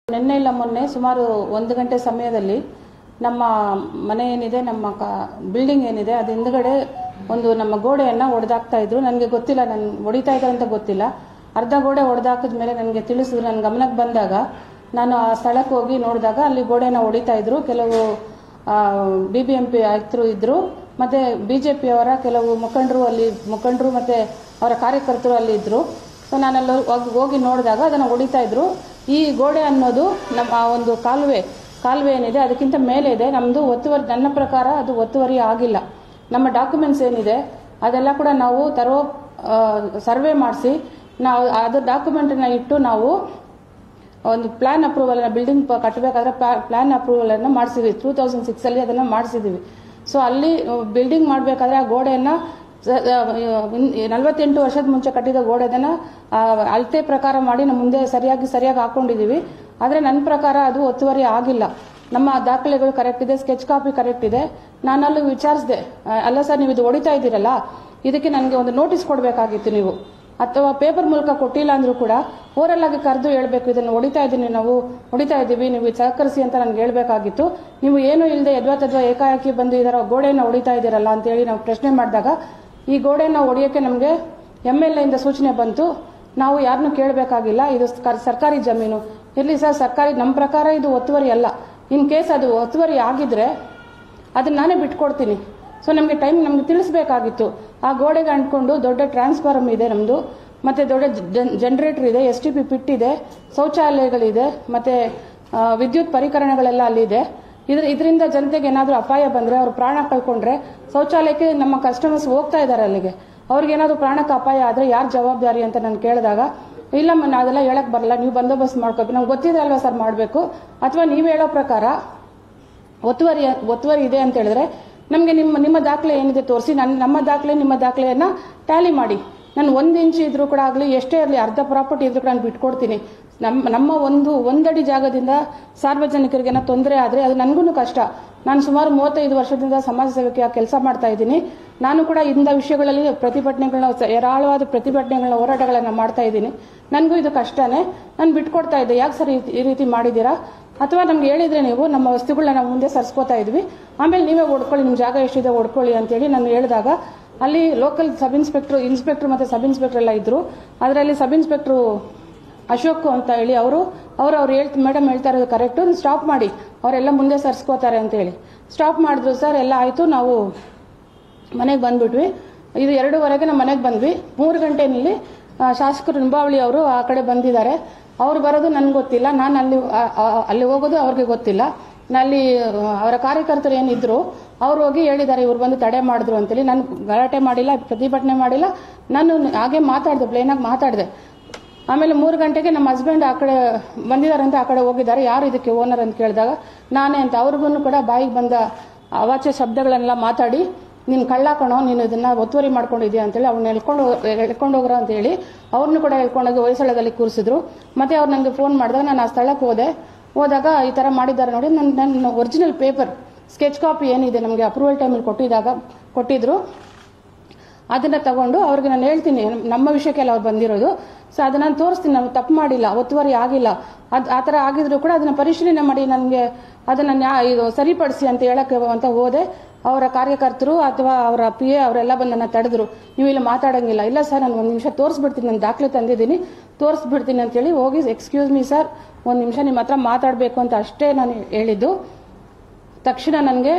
ನಿನ್ನೆ ಇಲ್ಲ ಮೊನ್ನೆ ಸುಮಾರು ಒಂದು ಗಂಟೆ ಸಮಯದಲ್ಲಿ ನಮ್ಮ ಮನೆ ಏನಿದೆ ನಮ್ಮ ಬಿಲ್ಡಿಂಗ್ ಏನಿದೆ ಅದು ಹಿಂದ್ಗಡೆ ಒಂದು ನಮ್ಮ ಗೋಡೆಯನ್ನು ಒಡೆದಾಕ್ತಾ ಇದ್ರು ನನಗೆ ಗೊತ್ತಿಲ್ಲ ನಾನು ಹೊಡಿತಾ ಇದ್ದಾರೆ ಅಂತ ಗೊತ್ತಿಲ್ಲ ಅರ್ಧ ಗೋಡೆ ಒಡೆದಾಕಿದ ಮೇಲೆ ನನಗೆ ತಿಳಿಸಿದ್ರು ನನ್ನ ಗಮನಕ್ಕೆ ಬಂದಾಗ ನಾನು ಆ ಸ್ಥಳಕ್ಕೆ ಹೋಗಿ ನೋಡಿದಾಗ ಅಲ್ಲಿ ಗೋಡೆನ ಹೊಡಿತಾ ಇದ್ರು ಕೆಲವು ಬಿ ಬಿ ಎಂ ಪಿ ಆಯುಕ್ತರು ಇದ್ರು ಮತ್ತೆ ಬಿಜೆಪಿ ಅವರ ಕೆಲವು ಮುಖಂಡರು ಅಲ್ಲಿ ಮುಖಂಡರು ಮತ್ತೆ ಅವರ ಕಾರ್ಯಕರ್ತರು ಅಲ್ಲಿ ಇದ್ರು ಸೊ ನಾನಲ್ಲಿ ಹೋಗಿ ಹೋಗಿ ನೋಡಿದಾಗ ಅದನ್ನು ಹೊಡಿತಾ ಇದ್ರು ಈ ಗೋಡೆ ಅನ್ನೋದು ನಮ್ಮ ಆ ಒಂದು ಕಾಲುವೆ ಕಾಲುವೆ ಏನಿದೆ ಅದಕ್ಕಿಂತ ಮೇಲೆ ಇದೆ ನಮ್ಮದು ಒತ್ತುವರಿ ನನ್ನ ಪ್ರಕಾರ ಅದು ಒತ್ತುವರಿ ಆಗಿಲ್ಲ ನಮ್ಮ ಡಾಕ್ಯುಮೆಂಟ್ಸ್ ಏನಿದೆ ಅದೆಲ್ಲ ಕೂಡ ನಾವು ತರೋ ಸರ್ವೆ ಮಾಡಿಸಿ ನಾವು ಅದು ಡಾಕ್ಯುಮೆಂಟನ್ನ ಇಟ್ಟು ನಾವು ಒಂದು ಪ್ಲಾನ್ ಅಪ್ರೂವಲ್ ಬಿಲ್ಡಿಂಗ್ ಕಟ್ಟಬೇಕಾದ್ರೆ ಪ್ಲಾನ್ ಅಪ್ರೂವಲ್ ಅನ್ನು ಮಾಡಿಸಿದ್ವಿ ಟೂ ತೌಸಂಡ್ ಸಿಕ್ಸ್ ಅಲ್ಲಿ ಅದನ್ನ ಮಾಡಿಸಿದ್ವಿ ಸೊ ಅಲ್ಲಿ ಬಿಲ್ಡಿಂಗ್ ಮಾಡಬೇಕಾದ್ರೆ ಆ ಗೋಡೆಯನ್ನ ನಲವತ್ತೆಂಟು ವರ್ಷದ ಮುಂಚೆ ಕಟ್ಟಿದ ಗೋಡೆ ಅದನ್ನ ಆ, ಅಳತೆ ಪ್ರಕಾರ ಮಾಡಿ ನಮ್ಮ ಮುಂದೆ ಸರಿಯಾಗಿ ಸರಿಯಾಗಿ ಹಾಕೊಂಡಿದೀವಿ ಆದ್ರೆ ನನ್ನ ಪ್ರಕಾರ ಅದು ಒತ್ತುವರಿ ಆಗಿಲ್ಲ ನಮ್ಮ ದಾಖಲೆಗಳು ಕರೆಕ್ಟ್ ಇದೆ ಸ್ಕೆಚ್ ಕಾಪಿ ಕರೆಕ್ಟ್ ಇದೆ ನಾನು ಅಲ್ಲಿ ವಿಚಾರಿಸಿದೆ ಅಲ್ಲ ಸರ್ ನೀವು ಇದು ಹೊಡಿತಾ ಇದ್ದೀರಲ್ಲ ಇದಕ್ಕೆ ನನಗೆ ಒಂದು ನೋಟಿಸ್ ಕೊಡಬೇಕಾಗಿತ್ತು ನೀವು ಅಥವಾ ಪೇಪರ್ ಮೂಲಕ ಕೊಟ್ಟಿಲ್ಲ ಅಂದ್ರೂ ಕೂಡ ಓರಲ್ ಆಗಿ ಕರೆದು ಹೇಳ್ಬೇಕು ಇದನ್ನು ಹೊಡಿತಾ ಇದ್ದೀನಿ ನಾವು ಹೊಡಿತಾ ಇದ್ದೀವಿ ನೀವು ಇದು ಸಹಕರಿಸಿ ಅಂತ ನನ್ಗೆ ಹೇಳ್ಬೇಕಾಗಿತ್ತು ನೀವು ಏನು ಇಲ್ಲದೆ ಯದ್ವಾ ತದ್ವಾ ಏಕಾಏಕಿ ಬಂದು ಇದರ ಗೋಡೆಯನ್ನು ಹೊಡಿತಾ ಇದ್ದೀರಲ್ಲ ಅಂತೇಳಿ ನಾವು ಪ್ರಶ್ನೆ ಮಾಡಿದಾಗ ಈ ಗೋಡೆಯನ್ನು ಹೊಡೆಯೋಕ್ಕೆ ನಮಗೆ ಎಮ್ ಎಲ್ ಎಯಿಂದ ಸೂಚನೆ ಬಂತು ನಾವು ಯಾರನ್ನೂ ಕೇಳಬೇಕಾಗಿಲ್ಲ ಇದು ಸ್ಕ- ಸರ್ಕಾರಿ ಜಮೀನು ಇರಲಿ ಸರ್ ಸರ್ಕಾರಿ ನಮ್ಮ ಪ್ರಕಾರ ಇದು ಒತ್ತುವರಿ ಅಲ್ಲ ಇನ್ ಕೇಸ್ ಅದು ಒತ್ತುವರಿ ಆಗಿದ್ರೆ ಅದನ್ನ ನಾನೇ ಬಿಟ್ಕೊಡ್ತೀನಿ ಸೊ ನಮಗೆ ಟೈಮ್ ನಮಗೆ ತಿಳಿಸ್ಬೇಕಾಗಿತ್ತು ಆ ಗೋಡೆಗೆ ಅಂಟ್ಕೊಂಡು ದೊಡ್ಡ ಟ್ರಾನ್ಸ್ಫಾರ್ಮ್ ಇದೆ ನಮ್ಮದು ಮತ್ತೆ ದೊಡ್ಡ ಜನರೇಟರ್ ಇದೆ ಎಸ್ ಟಿ ಪಿ ಪಿಟ್ ಇದೆ ಶೌಚಾಲಯಗಳಿದೆ ಮತ್ತೆ ಆ, ವಿದ್ಯುತ್ ಪರಿಕರಣಗಳೆಲ್ಲ ಅಲ್ಲಿದೆ ಇದ್ರ ಇದರಿಂದ ಜನತೆಗೆ ಏನಾದರೂ ಅಪಾಯ ಬಂದ್ರೆ ಅವ್ರು ಪ್ರಾಣ ಕಳ್ಕೊಂಡ್ರೆ ಶೌಚಾಲಯಕ್ಕೆ ನಮ್ಮ ಕಸ್ಟಮರ್ಸ್ ಹೋಗ್ತಾ ಇದ್ದಾರೆ ಅಲ್ಲಿಗೆ ಅವ್ರಿಗೆ ಏನಾದರೂ ಪ್ರಾಣಕ್ಕೆ ಅಪಾಯ ಆದ್ರೆ ಯಾರು ಜವಾಬ್ದಾರಿ ಅಂತ ನಾನು ಕೇಳಿದಾಗ ಇಲ್ಲಮ್ಮ ನಾ ಅದೆಲ್ಲ ಹೇಳಕ್ ಬರಲ್ಲ ನೀವು ಬಂದೋಬಸ್ತ್ ಮಾಡ್ಕೋಬೇಕು ನಮ್ಗೆ ಗೊತ್ತಿದೆ ಅಲ್ವಾ ಸರ್ ಮಾಡಬೇಕು ಅಥವಾ ನೀವು ಹೇಳೋ ಪ್ರಕಾರ ಒತ್ತುವರಿ ಒತ್ತುವರಿ ಇದೆ ಅಂತ ಹೇಳಿದ್ರೆ ನಮಗೆ ನಿಮ್ಮ ನಿಮ್ಮ ದಾಖಲೆ ಏನಿದೆ ತೋರಿಸಿ ನನ್ನ ನಮ್ಮ ದಾಖಲೆ ನಿಮ್ಮ ದಾಖಲೆಯನ್ನ ಟ್ಯಾಲಿ ಮಾಡಿ ನಾನು ಒಂದು ಇಂಚು ಇದ್ರೂ ಕೂಡ ಆಗಲಿ ಎಷ್ಟೇ ಇರಲಿ ಅರ್ಧ ಪ್ರಾಪರ್ಟಿ ಇದ್ರೂ ಕೂಡ ನಾನು ಬಿಟ್ಕೊಡ್ತೀನಿ ನಮ್ಮ ನಮ್ಮ ಒಂದು ಒಂದಡಿ ಜಾಗದಿಂದ ಸಾರ್ವಜನಿಕರಿಗೆ ಏನೋ ತೊಂದರೆ ಆದರೆ ಅದು ನನಗೂ ಕಷ್ಟ ನಾನು ಸುಮಾರು ಮೂವತ್ತೈದು ವರ್ಷದಿಂದ ಸಮಾಜ ಸೇವಕಿಯಾಗಿ ಕೆಲಸ ಮಾಡ್ತಾ ಇದ್ದೀನಿ ನಾನು ಕೂಡ ಇಂಥ ವಿಷಯಗಳಲ್ಲಿ ಪ್ರತಿಭಟನೆಗಳನ್ನ ಏರಾಳವಾದ ಪ್ರತಿಭಟನೆಗಳನ್ನ ಹೋರಾಟಗಳನ್ನ ಮಾಡ್ತಾ ಇದ್ದೀನಿ ನನಗೂ ಇದು ಕಷ್ಟನೇ ನಾನು ಬಿಟ್ಕೊಡ್ತಾ ಇದ್ದೆ ಯಾಕೆ ಸರ್ ಈ- ಈ ರೀತಿ ಮಾಡಿದ್ದೀರಾ ಅಥವಾ ನಮ್ಗೆ ಹೇಳಿದ್ರೆ ನೀವು ನಮ್ಮ ವಸ್ತುಗಳನ್ನ ನಾವು ಮುಂದೆ ಸರ್ಸ್ಕೋತಾ ಇದ್ವಿ ಆಮೇಲೆ ನೀವೇ ಓಡ್ಕೊಳ್ಳಿ ನಿಮ್ಮ ಜಾಗ ಎಷ್ಟಿದೆ ಓಡ್ಕೊಳ್ಳಿ ಅಂತೇಳಿ ನಾನು ಹೇಳಿದಾಗ ಅಲ್ಲಿ ಲೋಕಲ್ ಸಬ್ ಇನ್ಸ್ಪೆಕ್ಟರ್ ಇನ್ಸ್ಪೆಕ್ಟರ್ ಮತ್ತೆ ಸಬ್ ಇನ್ಸ್ಪೆಕ್ಟರ್ ಎಲ್ಲ ಇದ್ರು ಅದರಲ್ಲಿ ಸಬ್ ಇನ್ಸ್ಪೆಕ್ಟರ್ ಅಶೋಕ್ ಅಂತ ಹೇಳಿ ಅವರು ಅವರು ಅವ್ರು ಹೇಳ್ತ ಮೇಡಮ್ ಹೇಳ್ತಾ ಇರೋದು ಕರೆಕ್ಟು ಸ್ಟಾಪ್ ಮಾಡಿ ಅವರೆಲ್ಲ ಮುಂದೆ ಸರ್ಸ್ಕೋತಾರೆ ಅಂತ ಹೇಳಿ ಸ್ಟಾಪ್ ಮಾಡಿದ್ರು ಸರ್ ಎಲ್ಲ ಆಯಿತು ನಾವು ಮನೆಗೆ ಬಂದ್ಬಿಟ್ವಿ ಇದು ಎರಡೂವರೆಗೆ ನಮ್ಮ ಮನೆಗೆ ಬಂದ್ವಿ ಮೂರು ಗಂಟೆನಲ್ಲಿ ಆ, ಶಾಸಕರು ನಿಂಬಾವಳಿ ಅವರು ಆ ಕಡೆ ಬಂದಿದ್ದಾರೆ ಅವ್ರು ಬರೋದು ನನ್ಗೆ ಗೊತ್ತಿಲ್ಲ ನಾನು ಅಲ್ಲಿ ಆ- ಆ- ಅಲ್ಲಿ ಹೋಗೋದು ಅವ್ರಿಗೆ ಗೊತ್ತಿಲ್ಲ ಅಲ್ಲಿ ಅವರ ಕಾರ್ಯಕರ್ತರು ಏನಿದ್ರು ಅವ್ರು ಹೋಗಿ ಹೇಳಿದ್ದಾರೆ ಇವ್ರು ಬಂದು ತಡೆ ಮಾಡಿದ್ರು ಅಂತೇಳಿ ನಾನು ಗಲಾಟೆ ಮಾಡಿಲ್ಲ ಪ್ರತಿಭಟನೆ ಮಾಡಿಲ್ಲ ನಾನು ಹಾಗೆ ಮಾತಾಡಿದೆ ಪ್ಲೇನಾಗಿ ಮಾತಾಡಿದೆ ಆಮೇಲೆ ಮೂರು ಗಂಟೆಗೆ ನಮ್ಮ ಹಸ್ಬೆಂಡ್ ಆ ಕಡೆ ಬಂದಿದ್ದಾರೆ ಅಂತ ಆ ಕಡೆ ಹೋಗಿದ್ದಾರೆ ಯಾರು ಇದಕ್ಕೆ ಓನರ್ ಅಂತ ಕೇಳಿದಾಗ ನಾನೇ ಅಂತ ಅವ್ರಿಗೂ ಕೂಡ ಬಾಯಿಗೆ ಬಂದ ಅವಾಚ್ಯ ಶಬ್ದಗಳನ್ನೆಲ್ಲ ಮಾತಾಡಿ ನೀನು ಕಳ್ಳ ಕಣೋ ನೀನು ಇದನ್ನ ಒತ್ತುವರಿ ಮಾಡ್ಕೊಂಡಿದ್ಯಾ ಅಂತೇಳಿ ಅವ್ರನ್ನ ಎಳ್ಕೊಂಡು ಎಳ್ಕೊಂಡು ಹೋಗ್ರ ಅಂತ ಹೇಳಿ ಅವ್ರನ್ನೂ ಕೂಡ ಎಳ್ಕೊಂಡೋಗಿ ಹೊಯ್ಸಳದಲ್ಲಿ ಕೂರಿಸಿದ್ರು ಮತ್ತೆ ಅವ್ರು ನನಗೆ ಫೋನ್ ಮಾಡಿದಾಗ ನಾನು ಆ ಸ್ಥಳಕ್ಕೆ ಹೋದೆ ಹೋದಾಗ ಈ ತರ ಮಾಡಿದ್ದಾರೆ ನೋಡಿ ನನ್ನ ನನ್ನ ಒರಿಜಿನಲ್ ಪೇಪರ್ ಸ್ಕೆಚ್ ಕಾಪಿ ಏನಿದೆ ನಮಗೆ ಅಪ್ರೂವಲ್ ಟೈಮಲ್ಲಿ ಕೊಟ್ಟಿದಾಗ ಕೊಟ್ಟಿದ್ರು ಅದನ್ನ ತಗೊಂಡು ಅವ್ರಿಗೆ ನಾನು ಹೇಳ್ತೀನಿ ನಮ್- ನಮ್ಮ ವಿಷಯಕ್ಕೆಲ್ಲ ಅವ್ರು ಬಂದಿರೋದು ಸೊ ಅದನ್ನ ನಾನು ತೋರಿಸ್ತೀನಿ ನಾವು ತಪ್ಪು ಮಾಡಿಲ್ಲ ಒತ್ತುವರಿ ಆಗಿಲ್ಲ ಅದ್ ಆ ಥರ ಆಗಿದ್ರು ಕೂಡ ಅದನ್ನ ಪರಿಶೀಲನೆ ಮಾಡಿ ನನಗೆ ಅದನ್ನ ನ್ಯಾ- ಇದು ಸರಿಪಡಿಸಿ ಅಂತ ಹೇಳಕ್ಕೆ ಅಂತ ಹೋದೆ ಅವರ ಕಾರ್ಯಕರ್ತರು ಅಥವಾ ಅವರ ಪಿ ಎ ಅವರೆಲ್ಲ ಬಂದು ನನ್ನ ತಡೆದ್ರು ನೀವು ಇಲ್ಲಿ ಮಾತಾಡಂಗಿಲ್ಲ ಇಲ್ಲ ಸರ್ ನಾನು ಒಂದು ನಿಮಿಷ ತೋರಿಸ್ಬಿಡ್ತೀನಿ ನಾನು ದಾಖಲೆ ತಂದಿದ್ದೀನಿ ತೋರಿಸ್ಬಿಡ್ತೀನಿ ಅಂತೇಳಿ ಹೋಗಿ ಎಕ್ಸ್ಕ್ಯೂಸ್ ಮೀ ಸರ್ ಒಂದು ನಿಮಿಷ ನಿಮ್ಮ ಹತ್ರ ಮಾತಾಡಬೇಕು ಅಂತ ಅಷ್ಟೇ ನಾನು ಹೇಳಿದ್ದು ತಕ್ಷಣ ನನಗೆ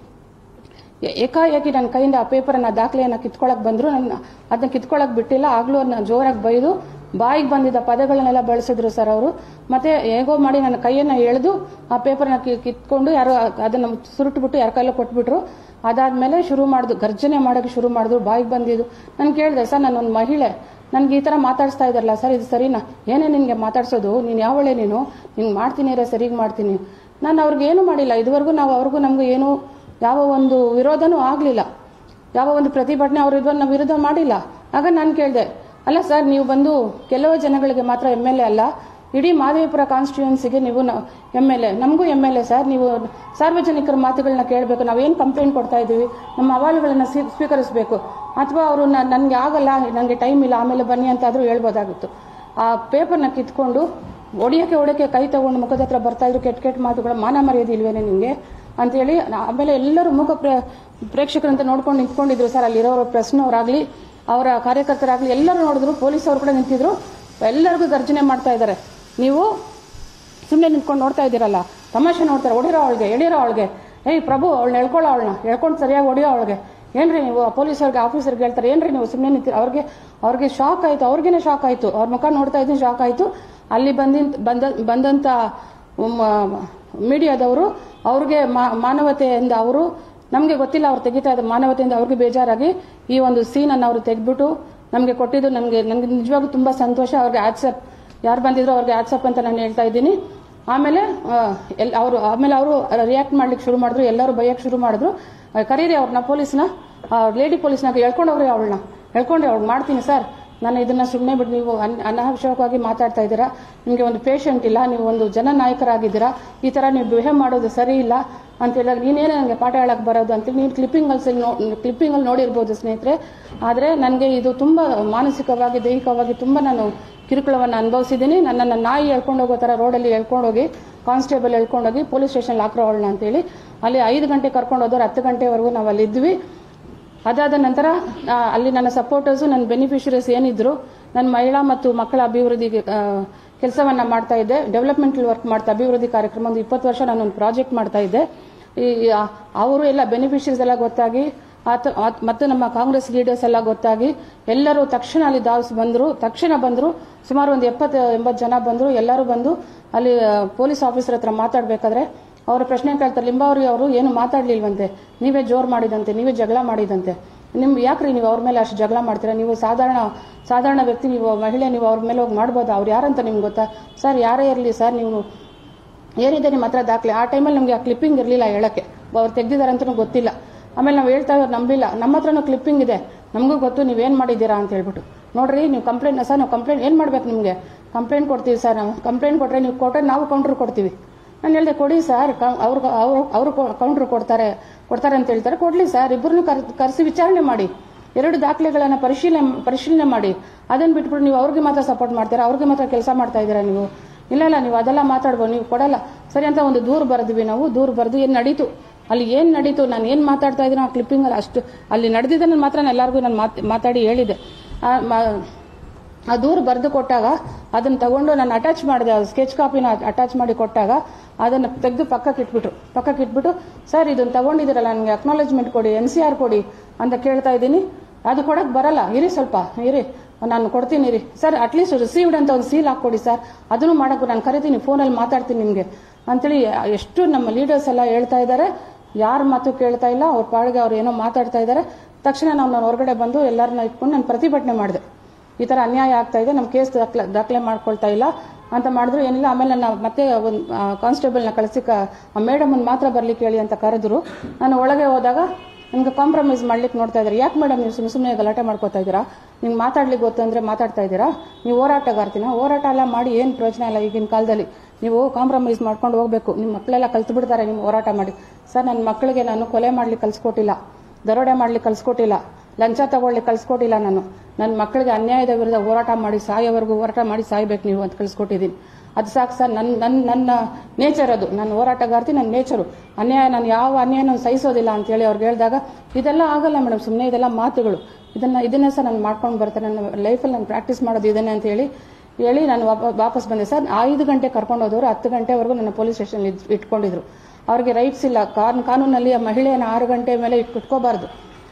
ಏ- ಏಕಾಏಕಿ ನನ್ನ ಕೈಯಿಂದ ಆ ಪೇಪರನ್ನ ದಾಖಲೆಯನ್ನ ಕಿತ್ಕೊಳಕ್ ಬಂದ್ರು ನನ್ನ ಅದನ್ನ ಕಿತ್ಕೊಳಕ್ ಬಿಟ್ಟಿಲ್ಲ ಆಗ್ಲೂ ಅದನ್ನ ಜೋರಾಗಿ ಬೈದು ಬಾಯಿಗೆ ಬಂದಿದ್ದ ಪದಗಳನ್ನೆಲ್ಲ ಬಳಸಿದ್ರು ಸರ್ ಅವರು ಮತ್ತೆ ಹೇಗೋ ಮಾಡಿ ನನ್ನ ಕೈಯನ್ನ ಎಳೆದು ಆ ಪೇಪರ್ನ ಕಿತ್ಕೊಂಡು ಯಾರೋ ಅದನ್ನ ಸುರುಟ್ಬಿಟ್ಟು ಯಾರ ಕೈಲೋ ಕೊಟ್ಬಿಟ್ರು ಅದಾದ್ಮೇಲೆ ಶುರು ಮಾಡಿದ್ರು ಗರ್ಜನೆ ಮಾಡೋಕೆ ಶುರು ಮಾಡಿದ್ರು ಬಾಯಿಗೆ ಬಂದಿದ್ದು ನಾನು ಕೇಳಿದೆ ಸರ್ ನಾನು ಒಂದು ಮಹಿಳೆ ನನ್ಗೆ ಈ ತರ ಮಾತಾಡಿಸ್ತಾ ಇದಾರಲ್ಲ ಸರ್ ಇದು ಸರಿನಾ ಏನೇ ನಿನ್ಗೆ ಮಾತಾಡ್ಸೋದು ನೀನು ಯಾವಳೆ ನೀನು ನಿಂಗೆ ಮಾಡ್ತೀನಿ ರೇ ಸರಿಗೆ ಮಾಡ್ತೀನಿ ನಾನು ಅವ್ರಿಗೆ ಏನು ಮಾಡಿಲ್ಲ ಇದುವರೆಗೂ ನಾವು ಅವ್ರಿಗೂ ನಮಗೂ ಏನು ಯಾವ ಒಂದು ವಿರೋಧನೂ ಆಗಲಿಲ್ಲ ಯಾವ ಒಂದು ಪ್ರತಿಭಟನೆ ಅವ್ರ ಇದ್ವ ನಾವು ವಿರೋಧ ಮಾಡಿಲ್ಲ ಆಗ ನಾನು ಕೇಳಿದೆ ಅಲ್ಲ ಸರ್ ನೀವು ಬಂದು ಕೆಲವು ಜನಗಳಿಗೆ ಮಾತ್ರ ಎಮ್ ಎಲ್ ಎ ಅಲ್ಲ ಇಡೀ ಮಾದೇವಪುರ ಕಾನ್ಸ್ಟಿಟ್ಯೂನ್ಸಿಗೆ ನೀವು ಎಮ್ ಎಲ್ ಎ ನಮಗೂ ಎಮ್ ಎಲ್ ಎ ಸರ್ ನೀವು ಸಾರ್ವಜನಿಕರ ಮಾತುಗಳನ್ನ ಕೇಳಬೇಕು ನಾವೇನು ಕಂಪ್ಲೇಂಟ್ ಕೊಡ್ತಾ ಇದ್ದೀವಿ ನಮ್ಮ ಅಹವಾಲುಗಳನ್ನ ಸ್ವೀ- ಸ್ವೀಕರಿಸಬೇಕು ಅಥವಾ ಅವರು ನನಗೆ ಆಗಲ್ಲ ನನಗೆ ಟೈಮ್ ಇಲ್ಲ ಆಮೇಲೆ ಬನ್ನಿ ಅಂತಾದರೂ ಹೇಳ್ಬೋದಾಗಿತ್ತು ಆ ಪೇಪರ್ನ ಕಿತ್ಕೊಂಡು ಹೊಡಿಯೋಕೆ ಹೊಡಿಯೋಕೆ ಕೈ ತಗೊಂಡು ಮುಖದ ಹತ್ರ ಬರ್ತಾ ಇದ್ರು ಕೆಟ್ಟ ಕೆಟ್ಟ ಮಾತುಗಳು ಮಾನ ಮರ್ಯಾದೆ ಇಲ್ವೇನೆ ನಿಮಗೆ ಅಂತೇಳಿ ನಾ- ಆಮೇಲೆ ಎಲ್ಲರೂ ಮೂಕ ಪ್ರ- ಪ್ರೇಕ್ಷಕರಂತ ನೋಡ್ಕೊಂಡು ನಿಂತ್ಕೊಂಡಿದ್ರು ಸರ್ ಅಲ್ಲಿರೋರು ಪ್ರೆಸ್ನವರಾಗ್ಲಿ ಅವರ ಕಾರ್ಯಕರ್ತರಾಗ್ಲಿ ಎಲ್ಲರೂ ನೋಡಿದ್ರು ಪೊಲೀಸ್ ಅವರು ಕೂಡ ನಿಂತಿದ್ರು ಎಲ್ಲರಿಗೂ ಗರ್ಜನೆ ಮಾಡ್ತಾ ಇದ್ದಾರೆ ನೀವು ಸುಮ್ಮನೆ ನಿಂತ್ಕೊಂಡು ನೋಡ್ತಾ ಇದ್ದೀರಲ್ಲ ತಮಾಷೆ ನೋಡ್ತಾರೆ ಹೊಡಿರೋ ಅವಳಿಗೆ ಎಳಿರೋ ಅವಳಿಗೆ ಏಯ್ ಪ್ರಭು ಅವಳನ್ನ ಎಳ್ಕೊಳ್ಳೋ ಅವಳನ್ನ ಎಳ್ಕೊಂಡು ಸರಿಯಾಗಿ ಹೊಡಿಯೋ ಅವಳಿಗೆ ಏನ್ರಿ ನೀವು ಪೊಲೀಸರಿಗೆ ಆಫೀಸರ್ಗೆ ಹೇಳ್ತಾರೆ ಏನ್ರಿ ನೀವು ಸುಮ್ಮನೆ ನಿಂತೀರಿ ಅವ್ರಿಗೆ ಅವ್ರಿಗೆ ಶಾಕ್ ಆಯ್ತು ಅವ್ರಿಗೇನೆ ಶಾಕ್ ಆಯ್ತು ಅವ್ರ ಮುಖ ನೋಡ್ತಾ ಇದ್ದೀನಿ ಶಾಕ್ ಆಯ್ತು ಅಲ್ಲಿ ಬಂದಿನ್ ಬಂದ ಬಂದಂತ ಮೀಡಿಯಾದವರು ಅವ್ರಿಗೆ ಮಾ- ಮಾನವತೆಯಿಂದ ಅವರು ನಮಗೆ ಗೊತ್ತಿಲ್ಲ ಅವ್ರು ತೆಗಿತಾ ಇದ್ದ ಮಾನವತೆಯಿಂದ ಅವ್ರಿಗೆ ಬೇಜಾರಾಗಿ ಈ ಒಂದು ಸೀನ್ ಅನ್ನು ಅವರು ತೆಗೆದ್ಬಿಟ್ಟು ನಮಗೆ ಕೊಟ್ಟಿದ್ದು ನನಗೆ ನನಗೆ ನಿಜವಾಗ್ಲೂ ತುಂಬಾ ಸಂತೋಷ ಅವ್ರಿಗೆ ಆಟ್ಸಪ್ ಯಾರು ಬಂದಿದ್ರು ಅವ್ರಿಗೆ ಆಟ್ಸಪ್ ಅಂತ ನಾನು ಹೇಳ್ತಾ ಇದ್ದೀನಿ ಆಮೇಲೆ ಆ, ಎಲ್ ಅವರು ಆಮೇಲೆ ಅವರು ರಿಯಾಕ್ಟ್ ಮಾಡ್ಲಿಕ್ಕೆ ಶುರು ಮಾಡಿದ್ರು ಎಲ್ಲರೂ ಬೈಯಕ್ಕೆ ಶುರು ಮಾಡಿದ್ರು ಆ, ಕರೀರಿ ಅವ್ರನ್ನ ಪೊಲೀಸ್ನ ಲೇಡಿ ಪೊಲೀಸ್ನಾಗ ಹೇಳ್ಕೊಂಡವ್ರಿ ಅವಳನ್ನ ಹೇಳ್ಕೊಂಡ್ರೆ ಅವ್ಳು ಮಾಡ್ತೀನಿ ಸರ್ ನಾನು ಇದನ್ನ ಸುಮ್ಮನೆ ಬಿಟ್ಟು ನೀವು ಅನ್- ಅನಾವಶ್ಯಕವಾಗಿ ಮಾತಾಡ್ತಾ ಇದ್ದೀರಾ ನಿಮಗೆ ಒಂದು ಪೇಷಂಟ್ ಇಲ್ಲ ನೀವು ಒಂದು ಜನನಾಯಕರಾಗಿದ್ದೀರಾ ಈ ತರ ನೀವು ಬಿಹೇವ್ ಮಾಡೋದು ಸರಿ ಇಲ್ಲ ಅಂತ ಹೇಳಿದಾಗ ನೀನೇನೇ ನನಗೆ ಪಾಠ ಹೇಳಕ್ ಬರೋದು ಅಂತೇಳಿ ನೀವು ಕ್ಲಿಪ್ಪಿಂಗ್ ಅಲ್ಲಿ ಕ್ಲಿಪ್ಪಿಂಗ್ ಅಲ್ಲಿ ನೋಡಿರ್ಬೋದು ಸ್ನೇಹಿತರೆ ಆದರೆ ನನಗೆ ಇದು ತುಂಬಾ ಮಾನಸಿಕವಾಗಿ ದೈಹಿಕವಾಗಿ ತುಂಬಾ ನಾನು ಕಿರುಕುಳವನ್ನು ಅನುಭವಿಸಿದ್ದೀನಿ ನನ್ನನ್ನು ನಾಯಿ ಎಳ್ಕೊಂಡು ಹೋಗೋ ಥರ ರೋಡಲ್ಲಿ ಎಳ್ಕೊಂಡೋಗಿ ಕಾನ್ಸ್ಟೇಬಲ್ ಎಳ್ಕೊಂಡೋಗಿ ಪೊಲೀಸ್ ಸ್ಟೇಷನ್ ಹಾಕ್ರೋ ಅವಳನ್ನ ಅಂತೇಳಿ ಅಲ್ಲಿ ಐದು ಗಂಟೆ ಕರ್ಕೊಂಡು ಹೋದವ್ರು ಹತ್ತು ಗಂಟೆವರೆಗೂ ನಾವು ಅಲ್ಲಿ ಇದ್ವಿ ಅದಾದ ನಂತರ ಆ, ಅಲ್ಲಿ ನನ್ನ ಸಪೋರ್ಟರ್ಸು ನನ್ನ ಬೆನಿಫಿಷರೀಸ್ ಏನಿದ್ರು ನನ್ನ ಮಹಿಳಾ ಮತ್ತು ಮಕ್ಕಳ ಅಭಿವೃದ್ಧಿಗೆ ಕೆಲಸವನ್ನ ಮಾಡ್ತಾ ಇದ್ದೆ ಡೆವಲಪ್ಮೆಂಟಲ್ ವರ್ಕ್ ಮಾಡ್ತಾ ಅಭಿವೃದ್ಧಿ ಕಾರ್ಯಕ್ರಮ ಒಂದು ಇಪ್ಪತ್ತು ವರ್ಷ ನಾನು ಒಂದು ಪ್ರಾಜೆಕ್ಟ್ ಮಾಡ್ತಾ ಇದ್ದೆ ಈ ಆ- ಅವರು ಎಲ್ಲ ಬೆನಿಫಿಷರೀಸ್ ಎಲ್ಲ ಗೊತ್ತಾಗಿ ಆತ ಆತ್- ಮತ್ತು ನಮ್ಮ ಕಾಂಗ್ರೆಸ್ ಲೀಡರ್ಸ್ ಎಲ್ಲ ಗೊತ್ತಾಗಿ ಎಲ್ಲರೂ ತಕ್ಷಣ ಅಲ್ಲಿ ಧಾವಿಸಿ ಬಂದರು ತಕ್ಷಣ ಬಂದರು ಸುಮಾರು ಒಂದು ಎಪ್ಪತ್ತು ಎಂಬತ್ತು ಜನ ಬಂದರು ಎಲ್ಲರೂ ಬಂದು ಅಲ್ಲಿ ಆ, ಪೊಲೀಸ್ ಆಫೀಸರ್ ಹತ್ರ ಮಾತಾಡಬೇಕಾದ್ರೆ ಅವರ ಪ್ರಶ್ನೆ ಕೇಳ್ತಾರೆ ಲಿಂಬಾವರಿ ಅವರು ಏನು ಮಾತಾಡ್ಲಿಲ್ವಂತೆ ನೀವೇ ಜೋರ್ ಮಾಡಿದಂತೆ ನೀವೇ ಜಗಳ ಮಾಡಿದಂತೆ ನಿಮ್ ಯಾಕ್ರಿ ನೀವು ಅವ್ರ ಮೇಲೆ ಅಷ್ಟು ಜಗಳ ಮಾಡ್ತೀರಾ ನೀವು ಸಾಧಾರಣ ಸಾಧಾರಣ ವ್ಯಕ್ತಿ ನೀವು ಮಹಿಳೆ ನೀವು ಅವ್ರ ಮೇಲೆ ಹೋಗಿ ಮಾಡ್ಬೋದಾ ಅವ್ರು ಯಾರಂತ ನಿಮ್ಗೆ ಗೊತ್ತಾ ಸರ್ ಯಾರೇ ಇರಲಿ ಸರ್ ನೀವು ಏನಿದೆ ನಿಮ್ಮ ಹತ್ರ ದಾಖಲೆ ಆ ಟೈಮಲ್ಲಿ ನಮಗೆ ಆ ಕ್ಲಿಪ್ಪಿಂಗ್ ಇರಲಿಲ್ಲ ಹೇಳಕ್ಕೆ ಅವ್ರು ತೆಗ್ದಿದ್ದಾರೆ ಅಂತಲೂ ಗೊತ್ತಿಲ್ಲ ಆಮೇಲೆ ನಾವು ಹೇಳ್ತಾ ಇರೋದು ನಂಬಿಲ್ಲ ನಮ್ಮ ಹತ್ರನೂ ಕ್ಲಿಪ್ಪಿಂಗ್ ಇದೆ ನಮಗೂ ಗೊತ್ತು ನೀವೇನು ಮಾಡಿದ್ದೀರಾ ಅಂತ ಹೇಳ್ಬಿಟ್ಟು ನೋಡ್ರಿ ನೀವು ಕಂಪ್ಲೇಂಟ್ ಸರ್ ನಾವು ಕಂಪ್ಲೇಂಟ್ ಏನು ಮಾಡ್ಬೇಕು ನಿಮಗೆ ಕಂಪ್ಲೇಂಟ್ ಕೊಡ್ತೀವಿ ಸರ್ ನಾವು ಕಂಪ್ಲೇಂಟ್ ಕೊಟ್ಟರೆ ನೀವು ಕೊಟ್ಟರೆ ನಾವು ಕೌಂಟ್ರ್ ಕೊಡ್ತೀವಿ ನಾನು ಹೇಳಿದೆ ಕೊಡಿ ಸರ್ ಅವ್ರು ಅವರು ಅವರು ಕೌಂಟ್ರ್ ಕೊಡ್ತಾರೆ ಕೊಡ್ತಾರೆ ಅಂತ ಹೇಳ್ತಾರೆ ಕೊಡ್ಲಿ ಸರ್ ಇಬ್ಬರನ್ನು ಕರೆಸಿ ವಿಚಾರಣೆ ಮಾಡಿ ಎರಡು ದಾಖಲೆಗಳನ್ನು ಪರಿಶೀಲನೆ ಪರಿಶೀಲನೆ ಮಾಡಿ ಅದನ್ನ ಬಿಟ್ಬಿಟ್ಟು ನೀವು ಅವ್ರಿಗೆ ಮಾತ್ರ ಸಪೋರ್ಟ್ ಮಾಡ್ತೀರಾ ಅವ್ರಿಗೆ ಮಾತ್ರ ಕೆಲಸ ಮಾಡ್ತಾ ಇದ್ದೀರಾ ನೀವು ಇಲ್ಲ ಇಲ್ಲ ನೀವು ಅದೆಲ್ಲ ಮಾತಾಡ್ಬೋದು ನೀವು ಕೊಡಲ್ಲ ಸರಿ ಅಂತ ಒಂದು ದೂರು ಬರೆದ್ವಿ ನಾವು ದೂರು ಬರೆದು ಏನು ನಡೀತು ಅಲ್ಲಿ ಏನು ನಡೀತು ನಾನು ಏನು ಮಾತಾಡ್ತಾ ಇದ್ದೀನಿ ಆ ಕ್ಲಿಪ್ಪಿಂಗ್ ಅಲ್ಲಿ ಅಷ್ಟು ಅಲ್ಲಿ ನಡೆದಿದ್ದನ್ನು ಮಾತ್ರ ನಾನು ಎಲ್ಲರಿಗೂ ನಾನು ಮಾತ್- ಮಾತಾಡಿ ಹೇಳಿದೆ ಆ, ಮ- ಆ ದೂರು ಬರೆದು ಕೊಟ್ಟಾಗ ಅದನ್ನ ತಗೊಂಡು ನಾನು ಅಟ್ಯಾಚ್ ಮಾಡಿದೆ ಸ್ಕೆಚ್ ಕಾಪಿನ ಅಟ್ಯಾಚ್ ಮಾಡಿ ಕೊಟ್ಟಾಗ ಅದನ್ನ ತೆಗೆದು ಪಕ್ಕಕ್ಕೆ ಇಟ್ಬಿಟ್ರು ಪಕ್ಕಕ್ಕೆ ಇಟ್ಬಿಟ್ಟು ಸರ್ ಇದನ್ನ ತಗೊಂಡಿದ್ದೀರಲ್ಲ ನನಗೆ ಅಕ್ನಾಲೇಜ್ಮೆಂಟ್ ಕೊಡಿ ಎನ್ ಸಿ ಆರ್ ಕೊಡಿ ಅಂತ ಕೇಳ್ತಾ ಇದ್ದೀನಿ ಅದು ಕೊಡಕ್ ಬರಲ್ಲ ಇರಿ ಸ್ವಲ್ಪ ಇರಿ ನಾನು ಕೊಡ್ತೀನಿ ಇರಿ ಸರ್ ಅಟ್ಲೀಸ್ಟ್ ರಿಸೀವ್ಡ್ ಅಂತ ಒಂದು ಸೀಲ್ ಹಾಕೊಡಿ ಸರ್ ಅದನ್ನು ಮಾಡಕ್ಕೆ ನಾನು ಕರಿತೀನಿ ಫೋನಲ್ಲಿ ಮಾತಾಡ್ತೀನಿ ನಿಮಗೆ ಅಂತೇಳಿ ಎಷ್ಟು ನಮ್ಮ ಲೀಡರ್ಸ್ ಎಲ್ಲ ಹೇಳ್ತಾ ಇದ್ದಾರೆ ಯಾರ ಮಾತು ಕೇಳ್ತಾ ಇಲ್ಲ ಅವ್ರ ಪಾಡಿಗೆ ಅವ್ರು ಏನೋ ಮಾತಾಡ್ತಾ ಇದ್ದಾರೆ ತಕ್ಷಣ ನಾವು ನಾನು ಹೊರಗಡೆ ಬಂದು ಎಲ್ಲರನ್ನ ಇಟ್ಕೊಂಡು ನಾನು ಪ್ರತಿಭಟನೆ ಮಾಡಿದೆ ಈ ತರ ಅನ್ಯಾಯ ಆಗ್ತಾ ಇದೆ ನಮ್ಮ ಕೇಸ್ ದಾಖಲೆ ದಾಖಲೆ ಮಾಡ್ಕೊಳ್ತಾ ಇಲ್ಲ ಅಂತ ಮಾಡಿದ್ರು ಏನಿಲ್ಲ ಆಮೇಲೆ ನನ್ನ ಮತ್ತೆ ಒಂದು ಕಾನ್ಸ್ಟೇಬಲ್ನ ಕಳಿಸಿ ಮೇಡಮ್ ಮಾತ್ರ ಬರ್ಲಿಕ್ಕೆ ಹೇಳಿ ಅಂತ ಕರೆದ್ರು ನಾನು ಒಳಗೆ ಹೋದಾಗ ನಿಮ್ಗೆ ಕಾಂಪ್ರಮೈಸ್ ಮಾಡ್ಲಿಕ್ಕೆ ನೋಡ್ತಾ ಇದ್ದಾರೆ ಯಾಕೆ ಮೇಡಮ್ ನೀವು ಸುಮ್ಮನೆ ಸುಮ್ಮನೆ ಗಲಾಟೆ ಮಾಡ್ಕೋತಾ ಇದ್ದೀರಾ ನಿಮ್ಗೆ ಮಾತಾಡ್ಲಿಕ್ಕೆ ಗೊತ್ತು ಅಂದ್ರೆ ಮಾತಾಡ್ತಾ ಇದ್ದೀರಾ ನೀವು ಹೋರಾಟಗಾರ್ತಿನ ಹೋರಾಟ ಎಲ್ಲ ಮಾಡಿ ಏನು ಪ್ರಯೋಜನ ಇಲ್ಲ ಈಗಿನ ಕಾಲದಲ್ಲಿ ನೀವು ಕಾಂಪ್ರಮೈಸ್ ಮಾಡ್ಕೊಂಡು ಹೋಗ್ಬೇಕು ನಿಮ್ಮ ಮಕ್ಕಳೆಲ್ಲ ಕಲ್ತು ಬಿಡ್ತಾರೆ ನಿಮ್ಮ ಹೋರಾಟ ಮಾಡಿ ಸರ್ ನನ್ನ ಮಕ್ಕಳಿಗೆ ನಾನು ಕೊಲೆ ಮಾಡ್ಲಿಕ್ಕೆ ಕಲ್ಸ್ಕೊಟ್ಟಿಲ್ಲ ದರೋಡೆ ಮಾಡ್ಲಿಕ್ಕೆ ಕಲ್ಸ್ಕೊಟ್ಟಿಲ್ಲ ಲಂಚ ತಗೊಳ್ಳಿಕ್ಕೆ ಕಲ್ಸ್ಕೊಟ್ಟಿಲ್ಲ ನಾನು ನನ್ನ ಮಕ್ಕಳಿಗೆ ಅನ್ಯಾಯದ ವಿರುದ್ಧ ಹೋರಾಟ ಮಾಡಿ ಸಾಯೋವರೆಗೂ ಹೋರಾಟ ಮಾಡಿ ಸಾಯ್ಬೇಕು ನೀವು ಅಂತ ಕಲ್ಸ್ಕೊಟ್ಟಿದ್ದೀನಿ ಅದು ಸಾಕು ಸರ್ ನನ್ನ ನನ್ನ ನನ್ನ ನೇಚರ್ ಅದು ನನ್ನ ಹೋರಾಟಗಾರ್ತಿ ನನ್ನ ನೇಚರು ಅನ್ಯಾಯ ನಾನು ಯಾವ ಅನ್ಯಾಯನೂ ಸಹಿಸೋದಿಲ್ಲ ಅಂತ ಹೇಳಿ ಅವ್ರಿಗೆ ಹೇಳಿದಾಗ ಇದೆಲ್ಲ ಆಗಲ್ಲ ಮೇಡಮ್ ಸುಮ್ಮನೆ ಇದೆಲ್ಲ ಮಾತುಗಳು ಇದನ್ನ ಇದನ್ನೇ ಸರ್ ನಾನು ಮಾಡ್ಕೊಂಡು ಬರ್ತೇನೆ ನನ್ನ ಲೈಫಲ್ಲಿ ನಾನು ಪ್ರಾಕ್ಟೀಸ್ ಮಾಡೋದು ಇದನ್ನೇ ಅಂತ ಹೇಳಿ ಹೇಳಿ ನಾನು ವಾಪ- ವಾಪಸ್ ಬಂದೆ ಸರ್ ಐದು ಗಂಟೆ ಕರ್ಕೊಂಡು ಹೋದವರು ಹತ್ತು ಗಂಟೆವರೆಗೂ ನನ್ನ ಪೊಲೀಸ್ ಸ್ಟೇಷನ್ ಇಟ್ಕೊಂಡಿದ್ರು ಅವ್ರಿಗೆ ರೈಟ್ಸ್ ಇಲ್ಲ ಕಾನ್ ಕಾನೂನಲ್ಲಿ ಆ ಮಹಿಳೆಯನ್ನು ಆರು ಗಂಟೆ ಮೇಲೆ ಇಟ್- ಇಟ್ಕೋಬಾರ್ದು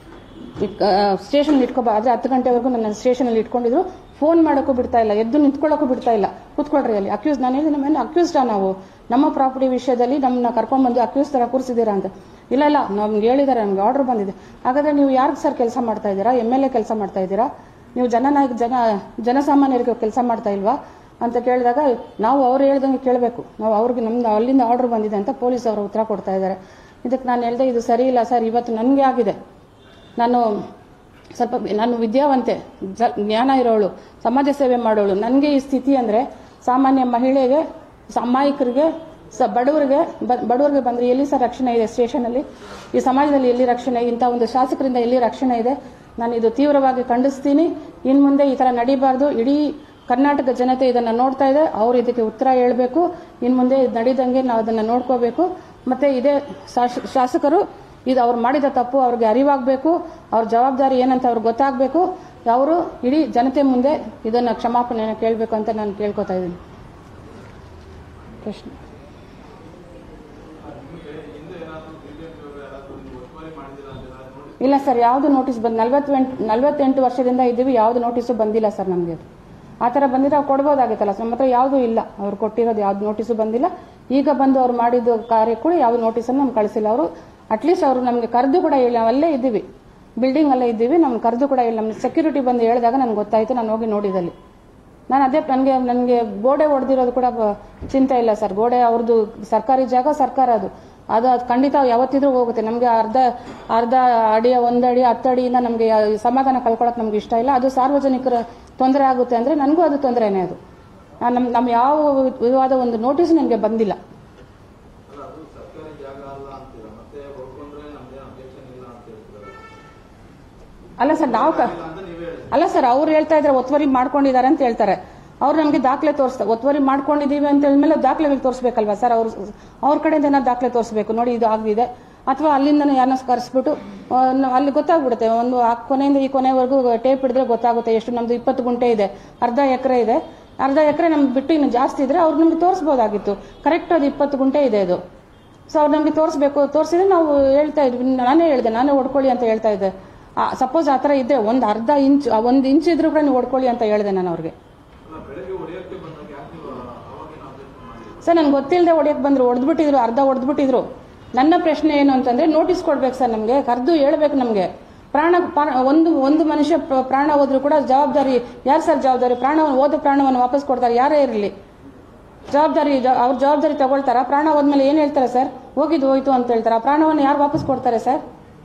ಸ್ಟೇಷನ್ ಇಟ್ಕೋಬಾರ್ದು ಆದ್ರೆ ಹತ್ತು ಗಂಟೆವರೆಗೂ ನನ್ನ ಸ್ಟೇಷನಲ್ಲಿ ಇಟ್ಕೊಂಡಿದ್ರು ಫೋನ್ ಮಾಡೋಕ್ಕೂ ಬಿಡ್ತಾ ಇಲ್ಲ ಎದ್ದು ನಿಂತ್ಕೊಳ್ಳೋಕ್ಕೂ ಬಿಡ್ತಾ ಇಲ್ಲ ಕೂತ್ಕೊಳ್ರಿ ಅಲ್ಲಿ ಅಕ್ಯೂಸ್ ನಾನು ಹೇಳಿದೆ ನಮ್ಮ ಅಕ್ಯೂಸ್ಡಾ ನಾವು ನಮ್ಮ ಪ್ರಾಪರ್ಟಿ ವಿಷಯದಲ್ಲಿ ನಮ್ಮನ್ನ ಕರ್ಕೊಂಡ್ಬಂದು ಅಕ್ಯೂಸ್ ತರ ಕೂರಿಸಿದ್ದೀರಾ ಅಂತ ಇಲ್ಲ ಇಲ್ಲ ನಮ್ಗೆ ಹೇಳಿದ್ದಾರೆ ನಮ್ಗೆ ಆರ್ಡರ್ ಬಂದಿದೆ ಹಾಗಾದ್ರೆ ನೀವು ಯಾರಿಗೆ ಸರ್ ಕೆಲಸ ಮಾಡ್ತಾ ಇದ್ದೀರಾ ಎಮ್ ಎಲ್ ಎ ಕೆಲಸ ಮಾಡ್ತಾ ಇದ್ದೀರಾ ನೀವು ಜನನಾಯಕ ಜನ ಜನಸಾಮಾನ್ಯರಿಗೆ ಕೆಲಸ ಮಾಡ್ತಾ ಇಲ್ವಾ ಅಂತ ಕೇಳಿದಾಗ ನಾವು ಅವ್ರು ಹೇಳ್ದಂಗೆ ಕೇಳಬೇಕು ನಾವು ಅವ್ರಿಗೆ ನಮ್ದು ಅಲ್ಲಿಂದ ಆರ್ಡರ್ ಬಂದಿದೆ ಅಂತ ಪೊಲೀಸ್ ಅವರು ಉತ್ತರ ಕೊಡ್ತಾ ಇದ್ದಾರೆ ಇದಕ್ಕೆ ನಾನು ಹೇಳ್ದೆ ಇದು ಸರಿ ಇಲ್ಲ ಸರ್ ಇವತ್ತು ನನಗೆ ಆಗಿದೆ ನಾನು ಸ್ವಲ್ಪ ನಾನು ವಿದ್ಯಾವಂತೆ ಜ- ಜ್ಞಾನ ಇರೋಳು ಸಮಾಜ ಸೇವೆ ಮಾಡೋಳು ನನಗೆ ಈ ಸ್ಥಿತಿ ಅಂದರೆ ಸಾಮಾನ್ಯ ಮಹಿಳೆಗೆ ಅಮಾಯಕರಿಗೆ ಸ ಬಡವರಿಗೆ ಬ- ಬಡವರಿಗೆ ಬಂದರೆ ಎಲ್ಲಿ ಸರ್ ರಕ್ಷಣೆ ಇದೆ ಸ್ಟೇಷನಲ್ಲಿ ಈ ಸಮಾಜದಲ್ಲಿ ಎಲ್ಲಿ ರಕ್ಷಣೆ ಇಂಥ ಒಂದು ಶಾಸಕರಿಂದ ಎಲ್ಲಿ ರಕ್ಷಣೆ ಇದೆ ನಾನು ಇದು ತೀವ್ರವಾಗಿ ಖಂಡಿಸ್ತೀನಿ ಇನ್ನು ಮುಂದೆ ಈ ಥರ ನಡೀಬಾರ್ದು ಇಡೀ ಕರ್ನಾಟಕ ಜನತೆ ಇದನ್ನ ನೋಡ್ತಾ ಇದೆ ಅವ್ರು ಇದಕ್ಕೆ ಉತ್ತರ ಹೇಳಬೇಕು ಇನ್ನು ಮುಂದೆ ಇದ್ ನಡೀದಂಗೆ ನಾವು ಅದನ್ನ ನೋಡ್ಕೋಬೇಕು ಮತ್ತೆ ಇದೇ ಶಾಸ- ಶಾಸಕರು ಇದು ಅವ್ರು ಮಾಡಿದ ತಪ್ಪು ಅವ್ರಿಗೆ ಅರಿವಾಗಬೇಕು ಅವ್ರ ಜವಾಬ್ದಾರಿ ಏನಂತ ಅವ್ರಿಗೆ ಗೊತ್ತಾಗಬೇಕು ಅವರು ಇಡೀ ಜನತೆ ಮುಂದೆ ಇದನ್ನ ಕ್ಷಮಾಪಣೆಯನ್ನು ಕೇಳಬೇಕು ಅಂತ ನಾನು ಕೇಳ್ಕೊತಾ ಇದ್ದೀನಿ ಪ್ರಶ್ನೆ ಇಲ್ಲ ಸರ್ ಯಾವುದು ನೋಟಿಸ್ ಬಂದು ನಲ್ವತ್ತೆಂಟು ನಲ್ವತ್ತೆಂಟು ವರ್ಷದಿಂದ ಇದ್ದೀವಿ ಯಾವುದು ನೋಟಿಸು ಬಂದಿಲ್ಲ ಸರ್ ನಮಗೆ ಅದು ಆ ಥರ ಬಂದಿದ್ರೆ ಅವ್ರು ಕೊಡ್ಬೋದಾಗಿತ್ತಲ್ಲ ನಮ್ಮ ಹತ್ರ ಯಾವುದೂ ಇಲ್ಲ ಅವ್ರು ಕೊಟ್ಟಿರೋದು ಯಾವ್ದು ನೋಟಿಸು ಬಂದಿಲ್ಲ ಈಗ ಬಂದು ಅವ್ರು ಮಾಡಿದ್ದು ಕಾರ್ಯ ಕೂಡ ಯಾವ್ದು ನೋಟಿಸನ್ನು ನಮ್ಗೆ ಕಳಿಸಿಲ್ಲ ಅವರು ಅಟ್ಲೀಸ್ಟ್ ಅವರು ನಮಗೆ ಕರೆದು ಕೂಡ ಹೇಳಿ ನಾವು ಅಲ್ಲೇ ಇದ್ದೀವಿ ಬಿಲ್ಡಿಂಗ್ ಅಲ್ಲೇ ಇದ್ದೀವಿ ನಮ್ಗೆ ಕರೆದು ಕೂಡ ಹೇಳಿ ನಮ್ಮ ಸೆಕ್ಯೂರಿಟಿ ಬಂದು ಹೇಳಿದಾಗ ನನಗೆ ಗೊತ್ತಾಯಿತು ನಾನು ಹೋಗಿ ನೋಡಿದಲ್ಲಿ ನಾನು ಅದೇ ನನಗೆ ನನಗೆ ಗೋಡೆ ಹೊಡೆದಿರೋದು ಕೂಡ ಬ- ಚಿಂತೆ ಇಲ್ಲ ಸರ್ ಗೋಡೆ ಅವ್ರದ್ದು ಸರ್ಕಾರಿ ಜಾಗ ಸರ್ಕಾರ ಅದು ಅದು ಅದು ಖಂಡಿತ ಯಾವತ್ತಿದ್ರೂ ಹೋಗುತ್ತೆ ನಮಗೆ ಅರ್ಧ ಅರ್ಧ ಅಡಿಯ ಒಂದು ಅಡಿ ಹತ್ತು ಅಡಿಯಿಂದ ನಮಗೆ ಸಮಾಧಾನ ಕಳ್ಕೊಳ್ಳೋಕೆ ನಮ್ಗೆ ಇಷ್ಟ ಇಲ್ಲ ಅದು ಸಾರ್ವಜನಿಕರ ತೊಂದರೆ ಆಗುತ್ತೆ ಅಂದರೆ ನನಗೂ ಅದು ತೊಂದರೆನೇ ಅದು ನಮ್ಮ ನಮ್ಮ ಯಾವ ವಿವಾದ ಒಂದು ನೋಟಿಸ್ ನನಗೆ ಬಂದಿಲ್ಲ ಅಲ್ಲ ಅದು ಸರ್ಕಾರಿ ಜಾಗ ಅಲ್ಲ ಅಂತೀರ ಮತ್ತೆ ಹೊಡ್ಕೊಂಡ್ರೆ ನಮ್ದೇನು ಅಬ್ಜೆಕ್ಷನ್ ಇಲ್ಲ ಅಂತ ಹೇಳ್ತಿದ್ದಾರೆ ಅಲ್ಲ ಸರ್ ನಾವು ಕ- ಇಲ್ಲ ಅಂತ ನೀವೇ ಹೇಳಿದ್ರಿ ಅಲ್ಲ ಸರ್ ಅವ್ರು ಹೇಳ್ತಾ ಇದ್ರೆ ಒತ್ತುವರಿ ಮಾಡ್ಕೊಂಡಿದ್ದಾರೆ ಅಂತ ಹೇಳ್ತಾರೆ ಅವ್ರು ನಮಗೆ ದಾಖಲೆ ತೋರಿಸ್ತಾರೆ ಒತ್ತುವರಿ ಮಾಡ್ಕೊಂಡಿದೀವಿ ಅಂತ ಹೇಳಿದ್ಮೇಲೆ ದಾಖಲೆಗಳು ತೋರಿಸ್ಬೇಕಲ್ವಾ ಸರ್ ಅವ್ರು ಅವ್ರ ಕಡೆಯಿಂದ ಏನಾದ್ರು ದಾಖಲೆ ತೋರಿಸ್ಬೇಕು ನೋಡಿ ಇದು ಆಗಿದೆ ಅಥವಾ ಅಲ್ಲಿಂದ ಯಾರನ್ನ ಕರೆಸ್ಬಿಟ್ಟು ಆ, ನ- ಅಲ್ಲಿ ಗೊತ್ತಾಗ್ಬಿಡುತ್ತೆ ಒಂದು ಆ ಕೊನೆಯಿಂದ ಈ ಕೊನೆವರೆಗೂ ಟೇಪ್ ಹಿಡಿದ್ರೆ ಗೊತ್ತಾಗುತ್ತೆ ಎಷ್ಟು ನಮ್ದು ಇಪ್ಪತ್ತು ಗುಂಟೆ ಇದೆ ಅರ್ಧ ಎಕರೆ ಇದೆ ಅರ್ಧ ಎಕರೆ ನಮ್ಗೆ ಬಿಟ್ಟು ಇನ್ನು ಜಾಸ್ತಿ ಇದ್ರೆ ಅವ್ರು ನಮ್ಗೆ ತೋರಿಸ್ಬೋದಾಗಿತ್ತು ಕರೆಕ್ಟ್ ಅದು ಇಪ್ಪತ್ತು ಗುಂಟೆ ಇದೆ ಅದು ಸೊ ಅವ್ರು ನಮಗೆ ತೋರಿಸ್ಬೇಕು ತೋರಿಸಿದ್ರೆ ನಾವು ಹೇಳ್ತಾ ಇದ್ವಿ ನಾನೇ ಹೇಳಿದೆ ನಾನೇ ಹೊಡ್ಕೊಳ್ಳಿ ಅಂತ ಹೇಳ್ತಾ ಇದ್ದೆ ಸಪೋಸ್ ಆ ಥರ ಇದ್ರೆ ಒಂದು ಅರ್ಧ ಇಂಚ್ ಒಂದು ಇಂಚ್ ಇದ್ರೂ ಕೂಡ ನೀವು ಹೊಡ್ಕೊಳ್ಳಿ ಅಂತ ಹೇಳಿದೆ ನಾನು ಅವ್ರಿಗೆ ಅಲ್ಲ ಬೆಳಗ್ಗೆ ಹೊಡೆಯೋಕ್ಕೆ ಬಂದಾಗ ಯಾಕೆ ನೀವು ಅವಾಗಿನ ಅಬ್ಜೆಕ್ಷನ್ ಮಾಡಿ ಸರ್ ನನ್ಗೆ ಗೊತ್ತಿಲ್ಲದೆ ಹೊಡೆಯಕ್ಕೆ ಬಂದ್ರು ಹೊಡೆದ್ಬಿಟ್ಟಿದ್ರು ಅರ್ಧ ಹೊಡೆದ್ಬಿಟ್ಟಿದ್ರು ನನ್ನ ಪ್ರಶ್ನೆ ಏನು ಅಂತಂದ್ರೆ ನೋಟಿಸ್ ಕೊಡ್ಬೇಕು ಸರ್ ನಮಗೆ ಕರೆದು ಹೇಳ್ಬೇಕು ನಮಗೆ ಪ್ರಾಣ ಪ್ರಾಣ- ಒಂದು ಒಂದು ಮನುಷ್ಯ ಪ್ರ- ಪ್ರಾಣ ಹೋದ್ರು ಕೂಡ ಜವಾಬ್ದಾರಿ ಯಾರು ಸರ್ ಜವಾಬ್ದಾರಿ ಪ್ರಾಣವನ್ನು ಹೋದ ಪ್ರಾಣವನ್ನು ವಾಪಸ್ ಕೊಡ್ತಾರೆ ಯಾರೇ ಇರಲಿ ಜವಾಬ್ದಾರಿ ಜ- ಅವ್ರ ಜವಾಬ್ದಾರಿ ತಗೊಳ್ತಾರ ಪ್ರಾಣ ಹೋದ್ಮೇಲೆ ಏನ್ ಹೇಳ್ತಾರೆ ಸರ್ ಹೋಗಿದ್ದು ಹೋಯ್ತು ಅಂತ ಹೇಳ್ತಾರೆ ಆ ಪ್ರಾಣವನ್ನು ಯಾರು ವಾಪಸ್ ಕೊಡ್ತಾರೆ ಸರ್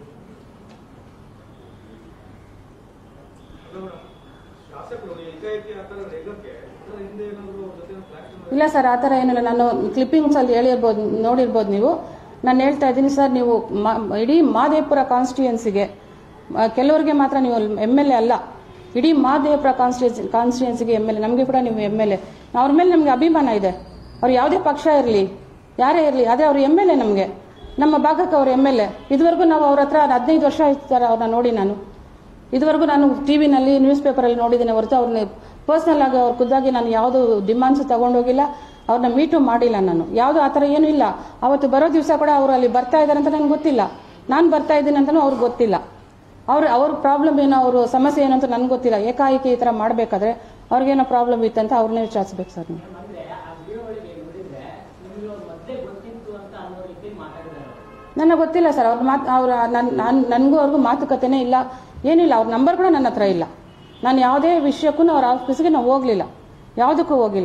ಶಾಸಕರು ಏಕಾಏಕಿ ಆ ಥರ ರೇಗಕ್ಕೆ ಅದರ ಹಿಂದೆ ಏನಾದರೂ ಜೊತೆ ಫ್ಲಾಶ್ ಇಲ್ಲ ಸರ್ ಆ ಥರ ಏನಿಲ್ಲ ನಾನು ಕ್ಲಿಪ್ಪಿಂಗ್ಸ್ ಅಲ್ಲಿ ಹೇಳಿರ್ಬೋದು ನೋಡಿರ್ಬೋದು ನೀವು ನಾನು ಹೇಳ್ತಾ ಇದ್ದೀನಿ ಸರ್ ನೀವು ಮ- ಇಡೀ ಮಾದೇಪುರ ಕಾನ್ಸ್ಟಿಟ್ಯೂಯನ್ಸಿಗೆ ಕೆಲವರಿಗೆ ಮಾತ್ರ ನೀವು ಎಮ್ ಎಲ್ ಎ ಅಲ್ಲ ಇಡೀ ಮಾದೇಪುರ ಕಾನ್ಸ್ಟಿಟ್ಯೂನ್ಸಿ ಕಾನ್ಸ್ಟಿಟ್ಯೂನ್ಸಿಗೆ ಎಮ್ ಎಲ್ ಎ ನಮಗೆ ಕೂಡ ನೀವು ಎಮ್ ಎಲ್ ಎ ಅವ್ರ ಮೇಲೆ ನಮಗೆ ಅಭಿಮಾನ ಇದೆ ಅವ್ರು ಯಾವುದೇ ಪಕ್ಷ ಇರಲಿ ಯಾರೇ ಇರಲಿ ಅದೇ ಅವ್ರು ಎಮ್ ಎಲ್ ಎ ನಮಗೆ ನಮ್ಮ ಭಾಗಕ್ಕೆ ಅವ್ರು ಎಮ್ ಎಲ್ ಎ ಇದುವರೆಗೂ ನಾವು ಅವ್ರ ಹತ್ರ ಹದಿನೈದು ವರ್ಷ ಆಯ್ತು ಸರ್ ಅವ್ರನ್ನ ನೋಡಿ ನಾನು ಇದುವರೆಗೂ ನಾನು ಟಿವಿನಲ್ಲಿ ನ್ಯೂಸ್ ಪೇಪರಲ್ಲಿ ನೋಡಿದ್ದೇನೆ ಹೊರತು ಅವ್ರನ್ನ ಪರ್ಸನಲ್ ಆಗಿ ಅವ್ರ ಖುದ್ದಾಗಿ ನಾನು ಯಾವುದು ಡಿಮಾಂಡ್ಸ್ ತಗೊಂಡೋಗಿಲ್ಲ ಅವ್ರನ್ನ ಮೀಟು ಮಾಡಿಲ್ಲ ನಾನು ಯಾವುದು ಆ ಥರ ಏನೂ ಇಲ್ಲ ಅವತ್ತು ಬರೋ ದಿವಸ ಕೂಡ ಅವರು ಅಲ್ಲಿ ಬರ್ತಾ ಇದ್ದಾರೆ ಅಂತ ನನಗೆ ಗೊತ್ತಿಲ್ಲ ನಾನು ಬರ್ತಾ ಇದ್ದೀನಿ ಅಂತಲೂ ಅವ್ರಿಗೆ ಗೊತ್ತಿಲ್ಲ ಅವ್ರ ಅವ್ರ ಪ್ರಾಬ್ಲಮ್ ಏನೋ ಅವರು ಸಮಸ್ಯೆ ಏನು ಅಂತ ನನಗೆ ಗೊತ್ತಿಲ್ಲ ಏಕಾಏಕಿ ಈ ಥರ ಮಾಡಬೇಕಾದ್ರೆ ಅವ್ರಿಗೇನೋ ಪ್ರಾಬ್ಲಮ್ ಇತ್ತಂತ ಅವ್ರನ್ನೇ ವಿಚಾರಿಸ್ಬೇಕು ಸರ್ ನೀವು ಅಂದ್ರೆ ಆ ವಿಡಿಯೋ ಒಳಗೆ ನೋಡಿದ್ರೆ ನಿಮಗೆ ಅವ್ರ ಮೊದಲೇ ಗೊತ್ತಿತ್ತು ಅಂತ ಅನ್ನೋ ರೀತಿ ಮಾತಾಡಿದ್ದಾರೆ ಅವ್ರು. ನನಗೆ ಗೊತ್ತಿಲ್ಲ ಸರ್ ಅವ್ರ ಮಾತು ಅವ್ರ ನನ್ನ ನಾನು ನನಗೂ ಅವ್ರಿಗೂ ಮಾತುಕತೆನೇ ಇಲ್ಲ ಏನಿಲ್ಲ ಅವ್ರ ನಂಬರ್ ಕೂಡ ನನ್ನ ಹತ್ರ ಇಲ್ಲ ನಾನು ಯಾವುದೇ ವಿಷಯಕ್ಕೂ ಅವ್ರ ಆಫೀಸ್ಗೆ ನಾವು ಹೋಗಲಿಲ್ಲ ಯಾವುದಕ್ಕೂ ಹೋಗಿಲ್ಲ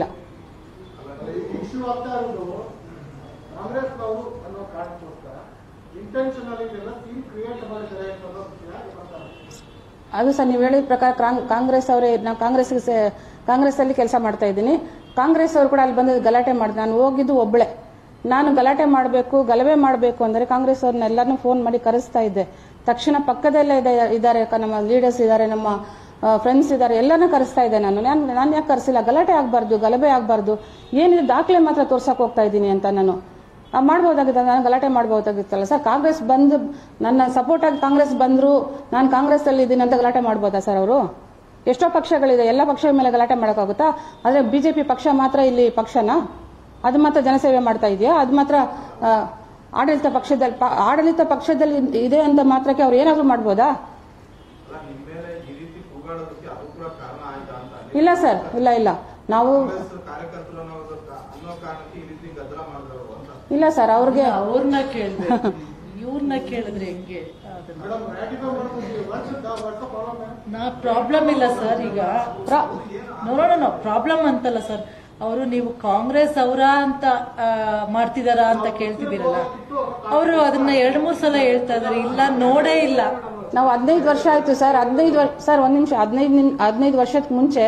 ಇಶ್ಯೂ ಆಗ್ತಾ ಇರೋದು ಕಾಂಗ್ರೆಸ್ನವರು ಅನ್ನೋ ಕಾರಣಕ್ಕೋಸ್ಕರ ಇಂಟೆನ್ಷನಲಿ ಇದೆಲ್ಲ ಸೀನ್ ಕ್ರಿಯೇಟ್ ಮಾಡಿದ್ದಾರೆ ಅನ್ನೋ ಯಾಕೆ ಬರ್ತಾರೆ ಅದು ಸರ್ ನೀವು ಹೇಳಿದ ಪ್ರಕಾರ ಕಾಂಗ್- ಕಾಂಗ್ರೆಸ್ ಅವರೇ ನಾವು ಕಾಂಗ್ರೆಸ್ಗೆ ಸೇ- ಕಾಂಗ್ರೆಸ್ಸಲ್ಲಿ ಕೆಲಸ ಮಾಡ್ತಾ ಇದ್ದೀನಿ ಕಾಂಗ್ರೆಸ್ ಅವರು ಕೂಡ ಅಲ್ಲಿ ಬಂದು ಗಲಾಟೆ ಮಾಡಿದೆ ನಾನು ಹೋಗಿದ್ದು ಒಬ್ಬಳೆ ನಾನು ಗಲಾಟೆ ಮಾಡಬೇಕು ಗಲಭೆ ಮಾಡಬೇಕು ಅಂದರೆ ಕಾಂಗ್ರೆಸ್ ಅವ್ರನ್ನೆಲ್ಲರನ್ನೂ ಫೋನ್ ಮಾಡಿ ಕರೆಸ್ತಾ ಇದ್ದೆ ತಕ್ಷಣ ಪಕ್ಕದಲ್ಲೇ ಇದೆ ಇದ್ದಾರೆ ಕ- ನಮ್ಮ ಲೀಡರ್ಸ್ ಇದ್ದಾರೆ ನಮ್ಮ ಫ್ರೆಂಡ್ಸ್ ಇದ್ದಾರೆ ಎಲ್ಲರನ್ನೂ ಕರೆಸ್ತಾ ಇದ್ದೆ ನಾನು ನಾನು ನಾನು ಯಾಕೆ ಕರೆಸಿಲ್ಲ ಗಲಾಟೆ ಆಗಬಾರ್ದು ಗಲಭೆ ಆಗಬಾರ್ದು ಏನಿದೆ ದಾಖಲೆ ಮಾತ್ರ ತೋರ್ಸಕ್ಕೆ ಹೋಗ್ತಾ ಇದ್ದೀನಿ ಅಂತ ನಾನು ಆ, ಮಾಡ್ಬೋದಾಗಿತ್ತು ನಾನು ಗಲಾಟೆ ಮಾಡ್ಬೋದಾಗಿತ್ತಲ್ಲ ಸರ್ ಕಾಂಗ್ರೆಸ್ ಬಂದು ನನ್ನ ಸಪೋರ್ಟ್ ಆಗಿ ಕಾಂಗ್ರೆಸ್ ಬಂದ್ರು ನಾನು ಕಾಂಗ್ರೆಸ್ ಅಲ್ಲಿ ಇದ್ದೀನಿ ಅಂತ ಗಲಾಟೆ ಮಾಡ್ಬೋದಾ ಸರ್ ಅವರು ಎಷ್ಟೋ ಪಕ್ಷಗಳಿದೆ ಎಲ್ಲ ಪಕ್ಷದ ಮೇಲೆ ಗಲಾಟೆ ಮಾಡೋಕ್ಕಾಗುತ್ತಾ ಆದರೆ ಬಿಜೆಪಿ ಪಕ್ಷ ಮಾತ್ರ ಇಲ್ಲಿ ಪಕ್ಷನಾ ಅದು ಮಾತ್ರ ಜನಸೇವೆ ಮಾಡ್ತಾ ಇದೆಯಾ ಅದು ಮಾತ್ರ ಆ, ಆಡಳಿತ ಪಕ್ಷದಲ್ಲಿ ಪ- ಆಡಳಿತ ಪಕ್ಷದಲ್ಲಿ ಇದೆ ಅಂತ ಮಾತ್ರಕ್ಕೆ ಅವ್ರು ಏನಾದರೂ ಮಾಡ್ಬೋದಾ ಅಲ್ಲ ನಿಮ್ಮ ಮೇಲೆ ಈ ರೀತಿ ಕೂಗಾಡೋದಕ್ಕೆ ಅದು ಕೂಡ ಕಾರಣ ಆಯ್ತಾ ಅಂತ ಇಲ್ಲ ಸರ್ ಇಲ್ಲ ಇಲ್ಲ ನಾವು ಕಾಂಗ್ರೆಸ್ ಕಾರ್ಯಕರ್ತರು ಅನ್ನೋದು ಕಾ- ಅನ್ನೋ ಕಾರಣಕ್ಕೆ ಈ ರೀತಿ ಗದ್ದಲ ಮಾಡಿದ್ರು ಅಂತ ಇಲ್ಲ ಸರ್ ಅವ್ರಿಗೆ ಅವ್ರನ್ನ ಕೇಳಿದ್ರೆ ಇವ್ರನ್ನ ಕೇಳಿದ್ರೆ ಹೆಂಗೆ ಅದನ್ನ ಮೇಡಮ್ ರ್ಯಾಟಿಫೈ ಮಾಡ್ಕೊಂಡು ವರ್ಷದ ವರ್ಷ ಪ್ರಾಬ್ಲಮ್ ನಾ ಪ್ರಾಬ್ಲಮ್ ಇಲ್ಲ ಸರ್ ಈಗ ಪ್ರಾ- ನೋಡೋಣ ನೋ ಪ್ರಾಬ್ಲಮ್ ಅಂತಲ್ಲ ಸರ್ ಅವರು ನೀವು ಕಾಂಗ್ರೆಸ್ ಅವರ ಅಂತ ಆ, ಮಾಡ್ತಿದಾರ ಅಂತ ಕೇಳ್ತಿದ್ದೀರಲ್ಲ ಅವರು ಅದನ್ನ ಎರಡ್ ಮೂರ್ ಸಲ ಹೇಳ್ತಾ ಇದಾರೆ ಇಲ್ಲ ನೋಡೇ ಇಲ್ಲ ನಾವು ಹದಿನೈದು ವರ್ಷ ಆಯ್ತು ಸರ್ ಹದಿನೈದು ವರ್ಷ ಸರ್ ಒಂದ್ ನಿಮಿಷ ಹದಿನೈದು ನಿಮ್ ಹದಿನೈದು ವರ್ಷದ ಮುಂಚೆ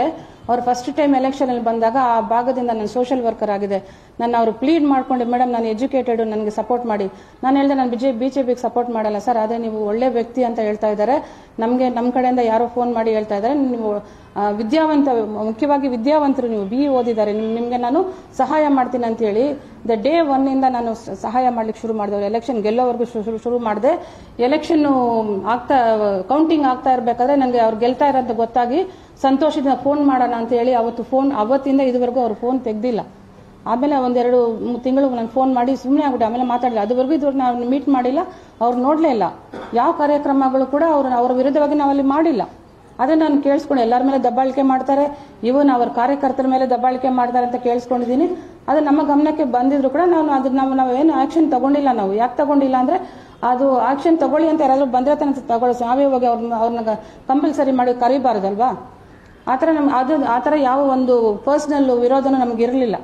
ಅವ್ರು ಫಸ್ಟ್ ಟೈಮ್ ಎಲೆಕ್ಷನಲ್ಲಿ ಬಂದಾಗ ಆ ಭಾಗದಿಂದ ನಾನು ಸೋಷಿಯಲ್ ವರ್ಕರ್ ಆಗಿದೆ ನನ್ನ ಅವರು ಪ್ಲೀಡ್ ಮಾಡ್ಕೊಂಡು ಮೇಡಮ್ ನಾನು ಎಜುಕೇಟೆಡ್ ನನಗೆ ಸಪೋರ್ಟ್ ಮಾಡಿ ನಾನು ಹೇಳಿದೆ ನಾನು ಬಿಜೆ ಬಿ ಜೆ ಪಿಗೆ ಸಪೋರ್ಟ್ ಮಾಡಲ್ಲ ಸರ್ ಅದೇ ನೀವು ಒಳ್ಳೆ ವ್ಯಕ್ತಿ ಅಂತ ಹೇಳ್ತಾ ಇದ್ದಾರೆ ನಮಗೆ ನಮ್ಮ ಕಡೆಯಿಂದ ಯಾರೋ ಫೋನ್ ಮಾಡಿ ಹೇಳ್ತಾ ಇದ್ದಾರೆ ನೀವು ಆ, ವಿದ್ಯಾವಂತ ಮುಖ್ಯವಾಗಿ ವಿದ್ಯಾವಂತರು ನೀವು ಬಿ ಓದಿದ್ದಾರೆ ನಿಮ್ ನಿಮಗೆ ನಾನು ಸಹಾಯ ಮಾಡ್ತೀನಿ ಅಂತ ಹೇಳಿ ದ ಡೇ ಒನ್ನಿಂದ ನಾನು ಸ- ಸಹಾಯ ಮಾಡ್ಲಿಕ್ಕೆ ಶುರು ಮಾಡಿದೆ ಎಲೆಕ್ಷನ್ ಗೆಲ್ಲೋವರೆಗೂ ಶು- ಶುರು ಶುರು ಮಾಡಿದೆ ಎಲೆಕ್ಷನ್ ಆಗ್ತಾ ಕೌಂಟಿಂಗ್ ಆಗ್ತಾ ಇರಬೇಕಾದ್ರೆ ನನಗೆ ಅವ್ರು ಗೆಲ್ತಾ ಇರೋಂತ ಗೊತ್ತಾಗಿ ಸಂತೋಷದಿಂದ ಫೋನ್ ಮಾಡೋಣ ಅಂತ ಹೇಳಿ ಅವತ್ತು ಫೋನ್ ಅವತ್ತಿಂದ ಇದುವರೆಗೂ ಅವ್ರು ಫೋನ್ ತೆಗ್ದಿಲ್ಲ ಆಮೇಲೆ ಒಂದೆರಡು ಮೂರು ತಿಂಗಳು ನಾನು ಫೋನ್ ಮಾಡಿ ಸುಮ್ಮನೆ ಆಗ್ಬಿಟ್ಟೆ ಆಮೇಲೆ ಮಾತಾಡಿಲ್ಲ ಅದುವರೆಗೂ ಇದುವರೆಗೂ ನಾವು ಮೀಟ್ ಮಾಡಿಲ್ಲ ಅವ್ರು ನೋಡಲೇ ಇಲ್ಲ ಯಾವ ಕಾರ್ಯಕ್ರಮಗಳು ಕೂಡ ಅವ್ರ ಅವ್ರ ವಿರುದ್ಧವಾಗಿ ನಾವಲ್ಲಿ ಮಾಡಿಲ್ಲ ಅದನ್ನ ನಾನು ಕೇಳಿಸ್ಕೊಂಡು ಎಲ್ಲರ ಮೇಲೆ ದಬ್ಬಾಳಿಕೆ ಮಾಡ್ತಾರೆ ಇವನ್ ಅವ್ರ ಕಾರ್ಯಕರ್ತರ ಮೇಲೆ ದಬ್ಬಾಳಿಕೆ ಮಾಡ್ತಾರೆ ಅಂತ ಕೇಳಿಸ್ಕೊಂಡಿದ್ದೀನಿ ಅದು ನಮ್ಮ ಗಮನಕ್ಕೆ ಬಂದಿದ್ರು ಕೂಡ ನಾವು ಅದು ನಾವು ನಾವೇನು ಆಕ್ಷನ್ ತಗೊಂಡಿಲ್ಲ ನಾವು ಯಾಕೆ ತಗೊಂಡಿಲ್ಲ ಅಂದ್ರೆ ಅದು ಆಕ್ಷನ್ ತಗೊಳ್ಳಿ ಅಂತ ಯಾರಾದ್ರೂ ಬಂದ್ರೆ ತಾನೇ ತಗೊಳ್ಳೋ ನಾವೇ ಹೋಗಿ ಅವ್ರನ್ನ ಅವ್ರನ್ನ ಕಂಪಲ್ಸರಿ ಮಾಡಿ ಕರಿಬಾರ್ದಲ್ವಾ ಆ ಥರ ನಮ್ಗೆ ಅದು ಆ ಥರ ಯಾವ ಒಂದು ಪರ್ಸನಲ್ ವಿರೋಧನೂ ನಮ್ಗೆ ಇರಲಿಲ್ಲ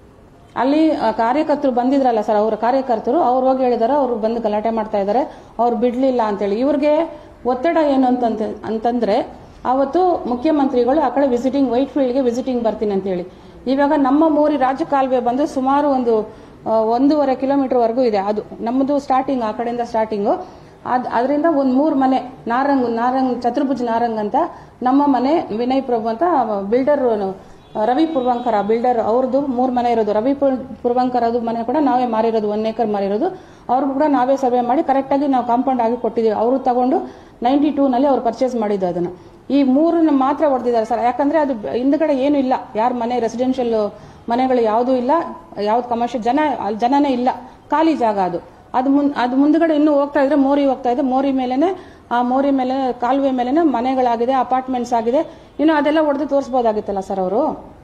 ಅಲ್ಲಿ ಆ, ಕಾರ್ಯಕರ್ತರು ಬಂದಿದ್ರಲ್ಲ ಸರ್ ಅವರ ಕಾರ್ಯಕರ್ತರು ಅವ್ರು ಹೋಗಿ ಹೇಳಿದಾರೆ ಅವ್ರು ಬಂದು ಗಲಾಟೆ ಮಾಡ್ತಾ ಇದ್ದಾರೆ ಅವ್ರು ಬಿಡ್ಲಿಲ್ಲ ಅಂತೇಳಿ ಇವ್ರಿಗೆ ಒತ್ತಡ ಏನು ಅಂತಂತ ಅಂತಂದ್ರೆ ಅವತ್ತು ಮುಖ್ಯಮಂತ್ರಿಗಳು ಆ ಕಡೆ ವಿಸಿಟಿಂಗ್ ವೈಟ್ ಫೀಲ್ಡ್ಗೆ ವಿಸಿಟಿಂಗ್ ಬರ್ತೀನಿ ಅಂತ ಹೇಳಿ ಇವಾಗ ನಮ್ಮ ಮೂರಿ ರಾಜ್ಯ ಕಾಲುವೆ ಬಂದು ಸುಮಾರು ಒಂದು ಆ, ಒಂದೂವರೆ ಕಿಲೋಮೀಟರ್ ವರೆಗೂ ಇದೆ ಅದು ನಮ್ಮದು ಸ್ಟಾರ್ಟಿಂಗ್ ಆ ಕಡೆಯಿಂದ ಸ್ಟಾರ್ಟಿಂಗು ಅದ್ ಅದರಿಂದ ಒಂದು ಮೂರು ಮನೆ ನಾರಂಗ್ ನಾರಂಗ್ ಚತುರ್ಭುಜ ನಾರಂಗ್ ಅಂತ ನಮ್ಮ ಮನೆ ವಿನಯ್ ಪ್ರಭು ಅಂತ ಬಿಲ್ಡರ್ ರವಿ ಪೂರ್ವಂಕರ ಬಿಲ್ಡರ್ ಅವ್ರದ್ದು ಮೂರು ಮನೆ ಇರೋದು ರವಿ ಪುರ್- ಪೂರ್ವಂಕರ್ ಅದು ಮನೆ ಕೂಡ ನಾವೇ ಮಾರಿರೋದು ಒನ್ ಏಕರ್ ಮಾರಿರೋದು ಅವ್ರಿಗೂ ಕೂಡ ನಾವೇ ಸರ್ವೆ ಮಾಡಿ ಕರೆಕ್ಟಾಗಿ ನಾವು ಕಾಂಪೌಂಡ್ ಆಗಿ ಕೊಟ್ಟಿದ್ದೀವಿ ಅವರು ತಗೊಂಡು ನೈಂಟಿ ಟೂನಲ್ಲಿ ಅವ್ರು ಪರ್ಚೇಸ್ ಮಾಡಿದ್ದು ಅದನ್ನು ಈ ಮೂರನ್ನ ಮಾತ್ರ ಹೊಡೆದಿದ್ದಾರೆ ಸರ್ ಯಾಕಂದ್ರೆ ಅದು ಬ- ಹಿಂದ್ಗಡೆ ಏನು ಇಲ್ಲ ಯಾರ ಮನೆ ರೆಸಿಡೆನ್ಷಿಯಲ್ ಮನೆಗಳು ಯಾವುದೂ ಇಲ್ಲ ಯಾವ್ದು ಕಮರ್ಷಿಯಲ್ ಜನ ಅಲ್ಲಿ ಜನನೇ ಇಲ್ಲ ಖಾಲಿ ಜಾಗ ಅದು ಅದು ಮುನ್ ಅದು ಮುಂದ್ಗಡೆ ಇನ್ನೂ ಹೋಗ್ತಾ ಇದ್ರೆ ಮೋರಿ ಹೋಗ್ತಾ ಇದೆ ಮೋರಿ ಮೇಲೆನೆ ಆ ಮೋರಿ ಮೇಲೆ ಕಾಲುವೆ ಮೇಲೆನೆ ಮನೆಗಳಾಗಿದೆ ಅಪಾರ್ಟ್ಮೆಂಟ್ಸ್ ಆಗಿದೆ ಇನ್ನು ಅದೆಲ್ಲ ಹೊಡೆದು ತೋರಿಸ್ಬೋದಾಗಿತ್ತಲ್ಲ ಸರ್ ಅವರು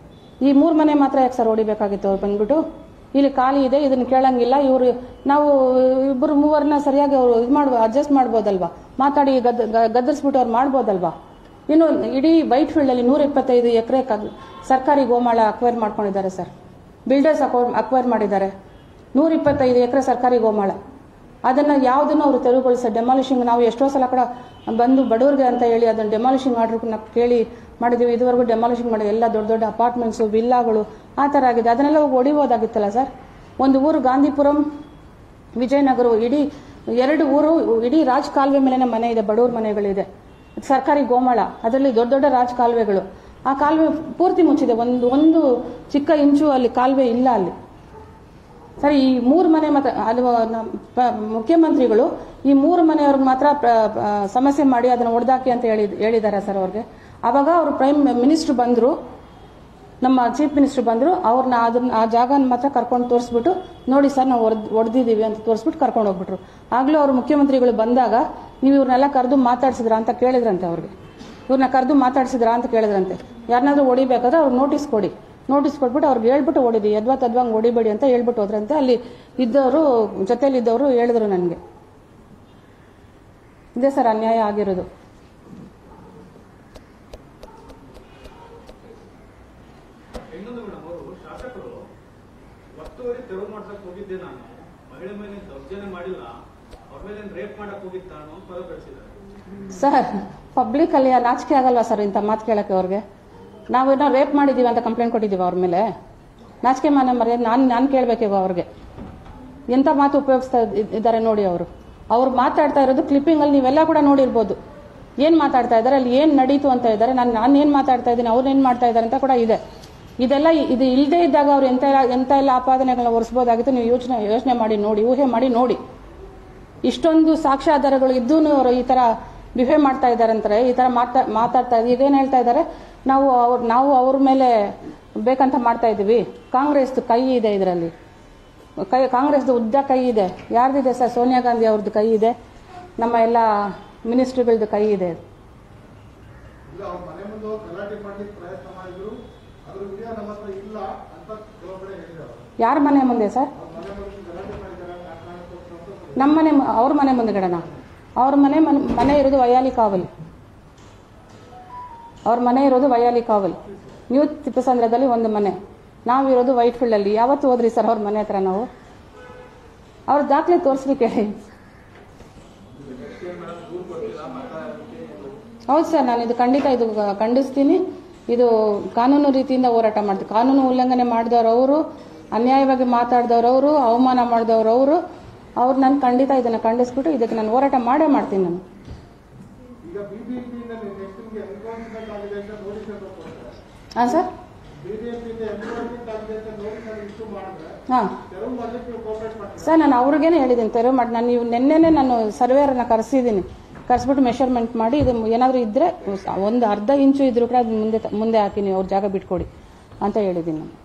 ಈ ಮೂರು ಮನೆ ಮಾತ್ರ ಯಾಕೆ ಸರ್ ಹೊಡಿಬೇಕಾಗಿತ್ತು ಅವ್ರು ಬಂದ್ಬಿಟ್ಟು ಇಲ್ಲಿ ಖಾಲಿ ಇದೆ ಇದನ್ನ ಕೇಳಂಗಿಲ್ಲ ಇವರು ನಾವು ಇಬ್ಬರು ಮೂವರನ್ನ ಸರಿಯಾಗಿ ಅವರು ಇದು ಮಾಡ್ಬೋ ಅಡ್ಜಸ್ಟ್ ಮಾಡ್ಬೋದಲ್ವಾ ಮಾತಾಡಿ ಗದ್ ಗ- ಗದರಿಸ್ಬಿಟ್ಟು ಅವ್ರು ಮಾಡ್ಬೋದಲ್ವಾ ಇನ್ನು ಇಡೀ ವೈಟ್ ಫೀಲ್ಡ್ ಅಲ್ಲಿ ನೂರ ಇಪ್ಪತ್ತೈದು ಎಕರೆ ಸರ್ಕಾರಿ ಗೋಮಾಳ ಅಕ್ವೈರ್ ಮಾಡ್ಕೊಂಡಿದ್ದಾರೆ ಸರ್ ಬಿಲ್ಡರ್ಸ್ ಅಕ್ವೈರ್ ಮಾಡಿದ್ದಾರೆ ನೂರ ಇಪ್ಪತ್ತೈದು ಎಕರೆ ಸರ್ಕಾರಿ ಗೋಮಾಳ ಅದನ್ನ ಯಾವುದನ್ನು ಅವರು ತೆರವುಗೊಳಿಸ ಡೆಮಾಲಿಷಿಂಗ್ ನಾವು ಎಷ್ಟೋ ಸಲ ಕೂಡ ಬಂದು ಬಡವರಿಗೆ ಅಂತ ಹೇಳಿ ಅದನ್ನ ಡೆಮಾಲಿಷಿಂಗ್ ಆರ್ಡರ್ ಕೇಳಿ ಮಾಡಿದೀವಿ ಇದುವರೆಗೂ ಡೆಮಾಲಿಷಿಂಗ್ ಮಾಡಿದ್ವಿ ಎಲ್ಲ ದೊಡ್ಡ ದೊಡ್ಡ ಅಪಾರ್ಟ್ಮೆಂಟ್ಸು ವಿಲ್ಲಾಗಳು ಆ ಥರ ಆಗಿದೆ ಅದನ್ನೆಲ್ಲ ಹೋಗಿ ಹೊಡಿಬೋದಾಗಿತ್ತಲ್ಲ ಸರ್ ಒಂದು ಊರು ಗಾಂಧಿಪುರಂ ವಿಜಯನಗರ ಇಡೀ ಎರಡು ಊರು ಇಡೀ ರಾಜ್ ಕಾಲುವೆ ಮೇಲೆನೆ ಮನೆ ಇದೆ ಬಡವ್ರ ಮನೆಗಳಿದೆ ಸರ್ಕಾರಿ ಗೋಮಾಳ ಅದರಲ್ಲಿ ದೊಡ್ಡ ದೊಡ್ಡ ರಾಜ್ ಕಾಲುವೆಗಳು ಆ ಕಾಲುವೆ ಪೂರ್ತಿ ಮುಚ್ಚಿದೆ ಒಂದು ಒಂದು ಚಿಕ್ಕ ಇಂಚು ಅಲ್ಲಿ ಕಾಲುವೆ ಇಲ್ಲ ಅಲ್ಲಿ ಸರ್ ಈ ಮೂರು ಮನೆ ಮಾತ್ರ ಅದು ನಮ್ ಪ- ಮುಖ್ಯಮಂತ್ರಿಗಳು ಈ ಮೂರು ಮನೆಯವ್ರಿಗೆ ಮಾತ್ರ ಪ್ರ- ಆ, ಸಮಸ್ಯೆ ಮಾಡಿ ಅದನ್ನು ಹೊಡೆದಾಕಿ ಅಂತ ಹೇಳಿ ಹೇಳಿದ್ದಾರೆ ಸರ್ ಅವ್ರಿಗೆ ಅವಾಗ ಅವರು ಪ್ರೈಮ್ ಮಿನಿಸ್ಟರ್ ಬಂದರು ನಮ್ಮ ಚೀಫ್ ಮಿನಿಸ್ಟರ್ ಬಂದರು ಅವ್ರನ್ನ ಅದನ್ನ ಆ ಜಾಗನ ಮಾತ್ರ ಕರ್ಕೊಂಡು ತೋರಿಸ್ಬಿಟ್ಟು ನೋಡಿ ಸರ್ ನಾವು ಹೊಡೆದ್ ಹೊಡೆದಿದ್ದೀವಿ ಅಂತ ತೋರಿಸ್ಬಿಟ್ಟು ಕರ್ಕೊಂಡು ಹೋಗ್ಬಿಟ್ರು ಆಗಲೂ ಅವ್ರ ಮುಖ್ಯಮಂತ್ರಿಗಳು ಬಂದಾಗ ನೀವು ಇವ್ರನ್ನೆಲ್ಲ ಕರೆದು ಮಾತಾಡ್ಸಿದ್ರಾ ಅಂತ ಕೇಳಿದ್ರಂತೆ ಅವ್ರಿಗೆ ಇವ್ರನ್ನ ಕರೆದು ಮಾತಾಡ್ಸಿದ್ರಾ ಅಂತ ಕೇಳಿದ್ರಂತೆ ಯಾರನ್ನಾದ್ರೂ ಹೊಡಿಬೇಕಾದ್ರೆ ಅವ್ರಿಗೆ ನೋಟಿಸ್ ಕೊಡಿ ನೋಟಿಸ್ ಕೊಟ್ಬಿಟ್ಟು ಅವ್ರಿಗೆ ಹೇಳ್ಬಿಟ್ಟು ಹೊಡಿದಿ ಯದ್ವಾ ತದ್ವಾಂಗ್ ಹೊಡಿಬೇಡಿ ಅಂತ ಹೇಳ್ಬಿಟ್ಟು ಹೋದ್ರಂತೆ ಅಲ್ಲಿ ಇದ್ದವರು ಜೊತೆಲಿ ಇದ್ದವರು ಹೇಳಿದ್ರು ನನಗೆ ಇದೇ ಸರ್ ಅನ್ಯಾಯ ಆಗಿರೋದು ಇನ್ನೊಂದು ಮೇಡಮ್ ಅವರು ಶಾಸಕರು ಒತ್ತುವರಿ ತೆರವು ಮಾಡ್ಸಕ್ ಹೋಗಿದ್ದೆ ನಾನು ಮಹಿಳೆ ಮೇಲೆ ದೌರ್ಜನ್ಯ ಮಾಡಿಲ್ಲ ಅವ್ರ ಮೇಲೆ ರೇಪ್ ಮಾಡಕ್ ಹೋಗಿದ್ದ ನಾನು ಅಂತ ಪದ ಬೆಳೆಸಿದ್ದಾರೆ ಸರ್ ಪಬ್ಲಿಕ್ ಅಲ್ಲಿ ನಾಚಿಕೆ ಆಗಲ್ವಾ ಸರ್ ಇಂಥ ಮಾತು ಕೇಳಕ್ಕೆ ಅವ್ರಿಗೆ ನಾವೇನೋ ರೇಪ್ ಮಾಡಿದೀವಿ ಅಂತ ಕಂಪ್ಲೇಂಟ್ ಕೊಟ್ಟಿದ್ದೀವಿ ಅವ್ರ ಮೇಲೆ ನಾಚಿಕೆ ಮಾನ ಮರ್ಯಾದೆ ನಾನು ನಾನು ಕೇಳಬೇಕೀಗ ಅವ್ರಿಗೆ ಎಂಥ ಮಾತು ಉಪಯೋಗಿಸ್ತಾ ಇದ್- ಇದ್ದಾರೆ ನೋಡಿ ಅವರು ಅವ್ರು ಮಾತಾಡ್ತಾ ಇರೋದು ಕ್ಲಿಪ್ಪಿಂಗ್ ಅಲ್ಲಿ ನೀವೆಲ್ಲ ಕೂಡ ನೋಡಿರ್ಬೋದು ಏನ್ ಮಾತಾಡ್ತಾ ಇದ್ದಾರೆ ಅಲ್ಲಿ ಏನ್ ನಡೀತು ಅಂತ ಇದ್ದಾರೆ ನಾನು ನಾನು ಏನ್ ಮಾತಾಡ್ತಾ ಇದ್ದೀನಿ ಅವ್ರು ಏನ್ ಮಾಡ್ತಾ ಇದ್ದಾರೆ ಅಂತ ಕೂಡ ಇದೆ ಇದೆಲ್ಲ ಇದು ಇಲ್ಲದೆ ಇದ್ದಾಗ ಅವ್ರು ಎಂತ ಎಲ್ಲ ಎಂತ ಎಲ್ಲ ಆಪಾದನೆಗಳನ್ನ ಹೊರಿಸಬಹುದಾಗಿತ್ತು ನೀವು ಯೋಚನೆ ಯೋಚನೆ ಮಾಡಿ ನೋಡಿ ಊಹೆ ಮಾಡಿ ನೋಡಿ ಇಷ್ಟೊಂದು ಸಾಕ್ಷ್ಯಾಧಾರಗಳು ಇದ್ದೂ ಅವರು ಈ ತರ ಬಿಹೇವ್ ಮಾಡ್ತಾ ಇದ್ದಾರೆ ಅಂತಾರೆ ಈ ತರ ಮಾತಾ ಮಾತಾಡ್ತಾ ಇದ್ದಾರೆ ಇದೇನು ಹೇಳ್ತಾ ಇದ್ದಾರೆ ನಾವು ಅವ್ರ ನಾವು ಅವ್ರ ಮೇಲೆ ಬೇಕಂತ ಮಾಡ್ತಾ ಇದ್ದೀವಿ ಕಾಂಗ್ರೆಸ್ ಕೈ ಇದೆ ಇದರಲ್ಲಿ ಕೈ ಕಾಂಗ್ರೆಸ್ದು ಉದ್ದ ಕೈ ಇದೆ ಯಾರ್ದಿದೆ ಸರ್ ಸೋನಿಯಾ ಗಾಂಧಿ ಅವ್ರದ್ದು ಕೈ ಇದೆ ನಮ್ಮ ಎಲ್ಲ ಮಿನಿಸ್ಟ್ರಿಗಳದ್ದು ಕೈ ಇದೆ ಇಲ್ಲ ಅವ್ರ ಮನೆ ಮುಂದೆ ಹೋಗಿ ಗಲಾಟೆ ಮಾಡ್ಲಿಕ್ಕೆ ಪ್ರಯತ್ನ ಮಾಡಿದ್ರು ಅದ್ರ ವಿಡಿಯೋ ನಮ್ಮ ಹತ್ರ ಇಲ್ಲ ಅಂತ ಕೆಲವು ಕಡೆ ಹೇಳಿದ್ದಾರೆ ಯಾರ ಮನೆ ಮುಂದೆ ಸರ್ ಅವ್ರ ಮನೆ ಮುಂದೆ ಗಲಾಟೆ ಮಾಡಿದ್ದಾರೆ ಆ ಕಾರಣಕ್ಕೋಸ್ಕರ ಅಂತ ನಮ್ಮ ಮನೆ ಮು- ಅವ್ರ ಮನೆ ಮುಂದೆಗಡೆನಾ ಅವ್ರ ಮನೆ ಮನ್- ಮನೆ ಇರೋದು ವಯಾಲಿ ಕಾವಲ್ ಅವ್ರ ಮನೆ ಇರೋದು ವಯಾಲಿ ಕಾವಲ್ ನ್ಯೂ ತಿಪ್ಪಸಂದ್ರದಲ್ಲಿ ಒಂದು ಮನೆ ನಾವಿರೋದು ವೈಟ್ ಫೀಲ್ಡ್ ಅಲ್ಲಿ ಯಾವತ್ತು ಹೋದ್ರಿ ಸರ್ ಅವ್ರ ಮನೆ ಹತ್ರ ನಾವು ಅವ್ರ ದಾಖಲೆ ತೋರಿಸ್ಲಿಕ್ಕೆ ಹೇಳಿ ಹೌದು ಸರ್ ನಾನು ಇದು ಖಂಡಿತ ಇದು ಖಂಡಿಸ್ತೀನಿ ಇದು ಕಾನೂನು ರೀತಿಯಿಂದ ಹೋರಾಟ ಮಾಡ್ತೀವಿ ಕಾನೂನು ಉಲ್ಲಂಘನೆ ಮಾಡಿದವರು ಅವರು ಅನ್ಯಾಯವಾಗಿ ಮಾತಾಡಿದವರು ಅವರು ಅವಮಾನ ಮಾಡಿದವರು ಅವರು ಅವ್ರು ನಾನು ಖಂಡಿತ ಇದನ್ನು ಖಂಡಿಸ್ಬಿಟ್ಟು ಇದಕ್ಕೆ ನಾನು ಹೋರಾಟ ಮಾಡೇ ಮಾಡ್ತೀನಿ ನಾನು ಈಗ ಬಿಬಿಎಂಪಿಯಿಂದ ನೆಕ್ಸ್ಟ್ ನಿಮಗೆ ಎನ್ಕೌಂಟ್ಮೆಂಟ್ ಆಗಿದೆ ಅಂತ ನೋಟಿಸ್ ಅಂತ ಕೊಡ್ತಾರೆ ಹಾಂ ಸರ್ ಬಿಬಿಎಂಪಿಯಿಂದ ಎನ್ಕೌಂಟ್ಮೆಂಟ್ ಆಗಿದೆ ಅಂತ ನೋಟಿಸ್ ಅಲ್ಲಿ ಇಶ್ಯೂ ಮಾಡಿದ್ರೆ ಹಾಂ ತೆರವು ಮಾಡ್ಲಿಕ್ಕೆ ನೀವು ಕೋಪರೇಟ್ ಮಾಡ್ತೀರಾ ಸರ್ ನಾನು ಅವ್ರಿಗೇನೆ ಹೇಳಿದ್ದೀನಿ ತೆರವು ಮಾಡಿ ನಾನು ನೀವು ನಿನ್ನೆನೆ ನಾನು ಸರ್ವೇರನ್ನ ಕರೆಸಿದ್ದೀನಿ ಕರೆಸ್ಬಿಟ್ಟು ಮೆಷರ್ಮೆಂಟ್ ಮಾಡಿ ಇದು ಏನಾದರೂ ಇದ್ದರೆ ಒಂದು ಅರ್ಧ ಇಂಚು ಇದ್ರೂ ಕೂಡ ಅದು ಮುಂದೆ ಮುಂದೆ ಹಾಕಿ ನೀವು ಅವ್ರ ಜಾಗ ಬಿಟ್ಕೊಡಿ ಅಂತ ಹೇಳಿದ್ದೀನಿ ನಾನು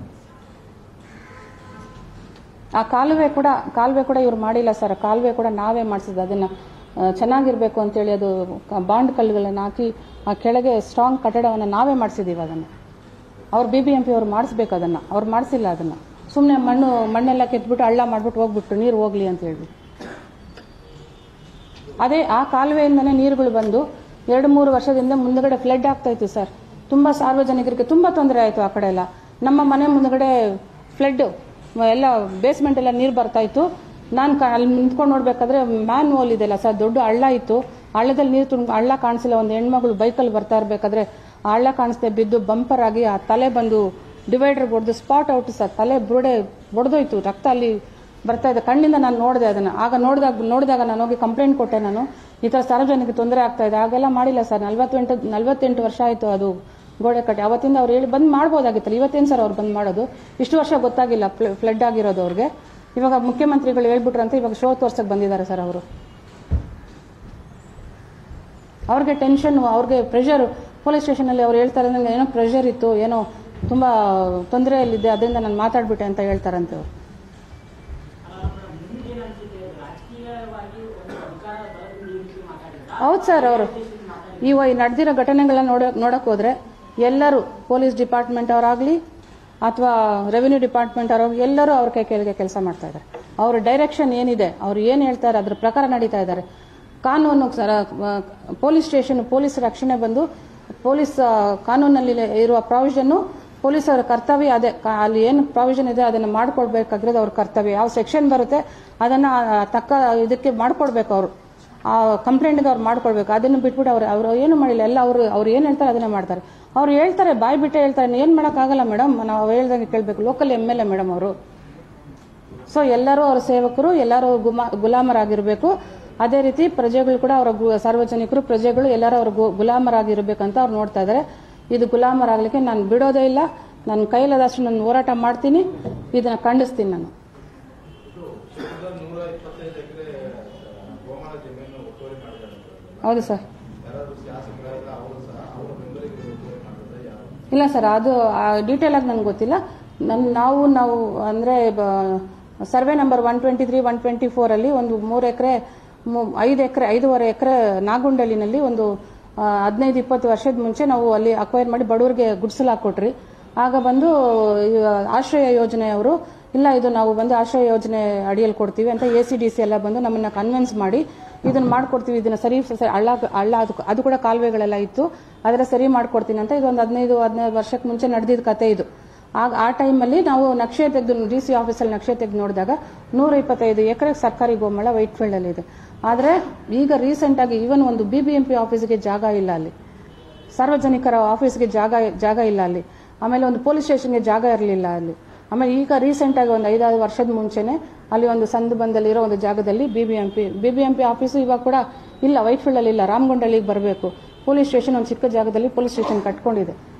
ಆ ಕಾಲುವೆ ಕೂಡ ಕಾಲುವೆ ಕೂಡ ಇವ್ರು ಮಾಡಿಲ್ಲ ಸರ್ ಕಾಲುವೆ ಕೂಡ ನಾವೇ ಮಾಡಿಸಿದ್ದು ಅದನ್ನು ಚೆನ್ನಾಗಿರಬೇಕು ಅಂತೇಳಿ ಅದು ಕ- ಬಾಂಡ್ ಕಲ್ಲುಗಳನ್ನು ಹಾಕಿ ಆ ಕೆಳಗೆ ಸ್ಟ್ರಾಂಗ್ ಕಟ್ಟಡವನ್ನು ನಾವೇ ಮಾಡಿಸಿದ್ದೀವಿ ಅದನ್ನು ಅವ್ರು ಬಿ ಬಿ ಎಂ ಪಿ ಅವ್ರು ಮಾಡಿಸ್ಬೇಕು ಅದನ್ನು ಅವ್ರು ಮಾಡಿಸಿಲ್ಲ ಅದನ್ನು ಸುಮ್ಮನೆ ಮಣ್ಣು ಮಣ್ಣೆಲ್ಲ ಕೆತ್ಬಿಟ್ಟು ಹಳ್ಳ ಮಾಡ್ಬಿಟ್ಟು ಹೋಗ್ಬಿಟ್ಟು ನೀರು ಹೋಗ್ಲಿ ಅಂತ ಹೇಳ್ಬಿಟ್ಟು ಅದೇ ಆ ಕಾಲುವೆಯಿಂದನೇ ನೀರುಗಳು ಬಂದು ಎರಡು ಮೂರು ವರ್ಷದಿಂದ ಮುಂದಗಡೆ ಫ್ಲಡ್ ಆಗ್ತಾ ಇತ್ತು ಸರ್ ತುಂಬ ಸಾರ್ವಜನಿಕರಿಗೆ ತುಂಬ ತೊಂದರೆ ಆಯಿತು ಆ ಕಡೆ ಎಲ್ಲ ನಮ್ಮ ಮನೆ ಮುಂದಗಡೆ ಫ್ಲಡ್ ಎಲ್ಲ ಬೇಸ್ಮೆಂಟ್ ಎಲ್ಲ ನೀರು ಬರ್ತಾ ಇತ್ತು ನಾನು ಅಲ್ಲಿ ನಿಂತ್ಕೊಂಡು ನೋಡ್ಬೇಕಾದ್ರೆ ಮ್ಯಾನ್ ಹೋಲ್ ಇದೆಲ್ಲ ಸರ್ ದೊಡ್ಡ ಹಳ್ಳ ಇತ್ತು ಹಳ್ಳದಲ್ಲಿ ನೀರು ತುಂಬ ಹಳ್ಳ ಕಾಣಿಸಿಲ್ಲ ಒಂದು ಹೆಣ್ಮಗಳು ಬೈಕಲ್ಲಿ ಬರ್ತಾ ಇರಬೇಕಾದ್ರೆ ಆ ಹಳ್ಳ ಕಾಣಿಸ್ದೆ ಬಿದ್ದು ಬಂಪರ್ ಆಗಿ ಆ ತಲೆ ಬಂದು ಡಿವೈಡರ್ ಹೊಡೆದು ಸ್ಪಾಟ್ ಔಟ್ ಸರ್ ತಲೆ ಬುರುಡೆ ಒಡೆದೋಯ್ತು ರಕ್ತ ಅಲ್ಲಿ ಬರ್ತಾ ಇದೆ ಕಣ್ಣಿಂದ ನಾನು ನೋಡಿದೆ ಅದನ್ನ ಆಗ ನೋಡಿದಾಗ ನೋಡಿದಾಗ ನಾನು ಹೋಗಿ ಕಂಪ್ಲೇಂಟ್ ಕೊಟ್ಟೆ ನಾನು ಈ ಥರ ಸಾರ್ವಜನಿಕ ತೊಂದರೆ ಆಗ್ತಾ ಇದೆ ಆಗೆಲ್ಲ ಮಾಡಿಲ್ಲ ಸರ್ ನಲ್ವತ್ತೆಂಟು ನಲ್ವತ್ತೆಂಟು ವರ್ಷ ಆಯಿತು ಅದು ಗೋಡೆ ಕಟ್ಟಿ ಅವತ್ತಿಂದ ಅವ್ರು ಹೇಳಿ ಬಂದ್ ಮಾಡ್ಬೋದಾಗಿತ್ತಲ್ಲ ಇವತ್ತೇನು ಸರ್ ಅವ್ರು ಬಂದ್ ಮಾಡೋದು ಇಷ್ಟು ವರ್ಷ ಗೊತ್ತಾಗಿಲ್ಲ ಫ್ಲಡ್ ಆಗಿರೋದು ಅವ್ರಿಗೆ ಇವಾಗ ಮುಖ್ಯಮಂತ್ರಿಗಳು ಹೇಳ್ಬಿಟ್ರಂತೆ ಇವಾಗ ಶೋ ತೋರ್ಸಕ್ ಬಂದಿದ್ದಾರೆ ಸರ್ ಅವರು ಅವ್ರಿಗೆ ಟೆನ್ಷನ್ ಅವ್ರಿಗೆ ಪ್ರೆಷರ್ ಪೊಲೀಸ್ ಸ್ಟೇಷನಲ್ಲಿ ಅವ್ರು ಹೇಳ್ತಾರೆ ನನಗೆ ಏನೋ ಪ್ರೆಷರ್ ಇತ್ತು ಏನೋ ತುಂಬ ತೊಂದರೆಯಲ್ಲಿದ್ದೆ ಅದರಿಂದ ನಾನು ಮಾತಾಡ್ಬಿಟ್ಟೆ ಅಂತ ಹೇಳ್ತಾರಂತೆ ಅವರು ನಿಮ್ಗೆ ಅನ್ಸುತ್ತೆ ರಾಜಕೀಯವಾಗಿ ಒಂದು ಅಧಿಕಾರ ಬಲದಿಂದ ಈ ರೀತಿ ಮಾತಾಡಿದ್ರೆ ಹೌದು ಸರ್ ಅವರು ಇವ ಈ ನಡೆದಿರೋ ಘಟನೆಗಳನ್ನ ನೋಡ ನೋಡಕ್ ಹೋದ್ರೆ ಎಲ್ಲರೂ ಪೊಲೀಸ್ ಡಿಪಾರ್ಟ್ಮೆಂಟ್ ಅವರಾಗ್ಲಿ ಅಥವಾ ರೆವಿನ್ಯೂ ಡಿಪಾರ್ಟ್ಮೆಂಟ್ ಅವರು ಎಲ್ಲರೂ ಅವ್ರ ಕೈ ಕೆಳಗೆ ಕೆಲಸ ಮಾಡ್ತಾ ಇದ್ದಾರೆ ಅವ್ರ ಡೈರೆಕ್ಷನ್ ಏನಿದೆ ಅವ್ರು ಏನು ಹೇಳ್ತಾರೆ ಅದ್ರ ಪ್ರಕಾರ ನಡೀತಾ ಇದ್ದಾರೆ ಕಾನೂನು ಸರ ಪೊಲೀಸ್ ಸ್ಟೇಷನ್ ಪೊಲೀಸ್ ರಕ್ಷಣೆ ಬಂದು ಪೊಲೀಸ್ ಆ, ಕಾನೂನಲ್ಲಿ ಇರುವ ಪ್ರಾವಿಷನ್ನು ಪೊಲೀಸರ ಕರ್ತವ್ಯ ಅದೇ ಕಾ- ಅಲ್ಲಿ ಏನು ಪ್ರಾವಿಷನ್ ಇದೆ ಅದನ್ನು ಮಾಡ್ಕೊಡ್ಬೇಕಾಗಿರೋದು ಅವ್ರ ಕರ್ತವ್ಯ ಯಾವ ಸೆಕ್ಷನ್ ಬರುತ್ತೆ ಅದನ್ನ ಆ, ತಕ್ಕ ಇದಕ್ಕೆ ಮಾಡ್ಕೊಡ್ಬೇಕು ಅವರು ಆ ಕಂಪ್ಲೇಂಟ್ಗೆ ಅವ್ರು ಮಾಡ್ಕೊಡ್ಬೇಕು ಅದನ್ನು ಬಿಟ್ಬಿಟ್ಟು ಅವ್ರು ಅವರು ಏನು ಮಾಡಿಲ್ಲ ಎಲ್ಲ ಅವರು ಅವ್ರು ಏನು ಹೇಳ್ತಾರೆ ಅದನ್ನೇ ಮಾಡ್ತಾರೆ ಅವ್ರು ಹೇಳ್ತಾರೆ ಬಾಯ್ ಬಿಟ್ಟೆ ಹೇಳ್ತಾರೆ ಏನು ಮಾಡೋಕ್ಕಾಗಲ್ಲ ಮೇಡಮ್ ನಾವು ಹೇಳ್ದಂಗೆ ಕೇಳಬೇಕು local M L A madam ಅವರು ಸೊ ಎಲ್ಲರೂ ಅವರ ಸೇವಕರು ಎಲ್ಲರೂ ಗುಮಾ ಗುಲಾಮರಾಗಿರಬೇಕು ಅದೇ ರೀತಿ ಪ್ರಜೆಗಳು ಕೂಡ ಅವರ ಗು- ಸಾರ್ವಜನಿಕರು ಪ್ರಜೆಗಳು ಎಲ್ಲರೂ ಅವ್ರ ಗು- ಗುಲಾಮರಾಗಿರ್ಬೇಕಂತ ಅವ್ರು ನೋಡ್ತಾ ಇದ್ದಾರೆ ಇದು ಗುಲಾಮರಾಗಲಿಕ್ಕೆ ನಾನು ಬಿಡೋದೇ ಇಲ್ಲ ನನ್ನ ಕೈಲಾದಷ್ಟು ನಾನು ಹೋರಾಟ ಮಾಡ್ತೀನಿ ಇದನ್ನ ಖಂಡಿಸ್ತೀನಿ ನಾನು ನೂರ ಇಪ್ಪತ್ತೈದು ಎಕರೆ ಗೋಮಾಳ ಜಮೀನು ಒತ್ತುವರಿ ಮಾಡಿದ್ದಾರೆ ಹೌದು ಸರ್ ಯಾರಾದ್ರೂ ಶಾಸಕರಾದ್ರೆ ಅವರು ಸಹ ಅವರ ಬೆಂಬಲಿಗೆ ಒತ್ತುವರಿ ಮಾಡಿದ್ರೆ ಯಾರು ಇಲ್ಲ ಸರ್ ಅದು ಡೀಟೇಲ್ ಆಗಿ ನನಗೆ ಗೊತ್ತಿಲ್ಲ ನನ್ನ ನಾವು ನಾವು ಅಂದರೆ survey number one twenty three one twenty ಫೋರಲ್ಲಿ ಒಂದು ಮೂರು ಎಕರೆ ಐದು ಎಕರೆ ಐದೂವರೆ ಎಕರೆ ನಾಗುಂಡಲಿನಲ್ಲಿ ಒಂದು ಆ, ಹದಿನೈದು ಇಪ್ಪತ್ತು ವರ್ಷದ ಮುಂಚೆ ನಾವು ಅಲ್ಲಿ ಅಕ್ವೈರ್ ಮಾಡಿ ಬಡವರಿಗೆ ಗುಡ್ಸಲ್ ಹಾಕೊಟ್ರಿ ಆಗ ಬಂದು ಈ ಆಶ್ರಯ ಯೋಜನೆಯವರು ಇಲ್ಲ ಇದು ನಾವು ಬಂದು ಆಶ್ರಯ ಯೋಜನೆ ಅಡಿಯಲ್ಲಿ ಕೊಡ್ತೀವಿ ಅಂತ ಎ ಸಿ ಡಿ ಸಿ ಎಲ್ಲ ಬಂದು ನಮ್ಮನ್ನ ಕನ್ವಿನ್ಸ್ ಮಾಡಿ ಇದನ್ನ ಮಾಡ್ಕೊಡ್ತೀವಿ ಇದನ್ನ ಸರಿ ಸ- ಹಳ್ಳ ಹಳ್ಳ ಅದು ಅದು ಕೂಡ ಕಾಲುವೆಗಳೆಲ್ಲ ಇತ್ತು ಅದರ ಸರಿ ಮಾಡ್ಕೊಡ್ತೀನಿ ಅಂತ ಇದೊಂದು ಹದಿನೈದು ಹದಿನೈದು ವರ್ಷಕ್ಕೆ ಮುಂಚೆ ನಡೆದಿದ್ದ ಕತೆ ಇದು ಆಗ ಆ ಟೈಮಲ್ಲಿ ನಾವು ನಕ್ಷೆ ತೆಗೆದು ಡಿ ಸಿ ಆಫೀಸಲ್ಲಿ ನಕ್ಷೆ ತೆಗೆದು ನೋಡಿದಾಗ ನೂರ ಇಪ್ಪತ್ತೈದು ಎಕರೆ ಸರ್ಕಾರಿ ಗೋಮಾಳ ವೈಟ್ ಫೀಲ್ಡ್ ಅಲ್ಲಿ ಇದೆ ಆದರೆ ಈಗ ರೀಸೆಂಟ್ ಆಗಿ ಈವನ್ ಒಂದು ಬಿ ಬಿ ಎಂ ಪಿ ಆಫೀಸ್ಗೆ ಜಾಗ ಇಲ್ಲ ಅಲ್ಲಿ ಸಾರ್ವಜನಿಕರ ಆಫೀಸ್ಗೆ ಜಾಗ ಜಾಗ ಇಲ್ಲ ಅಲ್ಲಿ ಆಮೇಲೆ ಒಂದು ಪೊಲೀಸ್ ಸ್ಟೇಷನ್ಗೆ ಜಾಗ ಇರಲಿಲ್ಲ ಅಲ್ಲಿ ಆಮೇಲೆ ಈಗ ರೀಸೆಂಟ್ ಆಗಿ ಒಂದು ಐದಾರು ವರ್ಷದ ಮುಂಚೆನೆ ಅಲ್ಲಿ ಒಂದು ಸಂದು ಬಂದಲ್ಲಿ ಇರೋ ಒಂದು ಜಾಗದಲ್ಲಿ B B M P B B M P office ಇವಾಗ ಕೂಡ ಇಲ್ಲ ವೈಟ್ ಫೀಲ್ಡ್ ಅಲ್ಲಿ ಇಲ್ಲ ರಾಮಗುಂಡಳ್ಳಿಗೆ ಬರಬೇಕು ಪೊಲೀಸ್ ಸ್ಟೇಷನ್ ಒಂದು ಚಿಕ್ಕ ಜಾಗದಲ್ಲಿ ಪೊಲೀಸ್ ಸ್ಟೇಷನ್ ಕಟ್ಕೊಂಡಿದೆ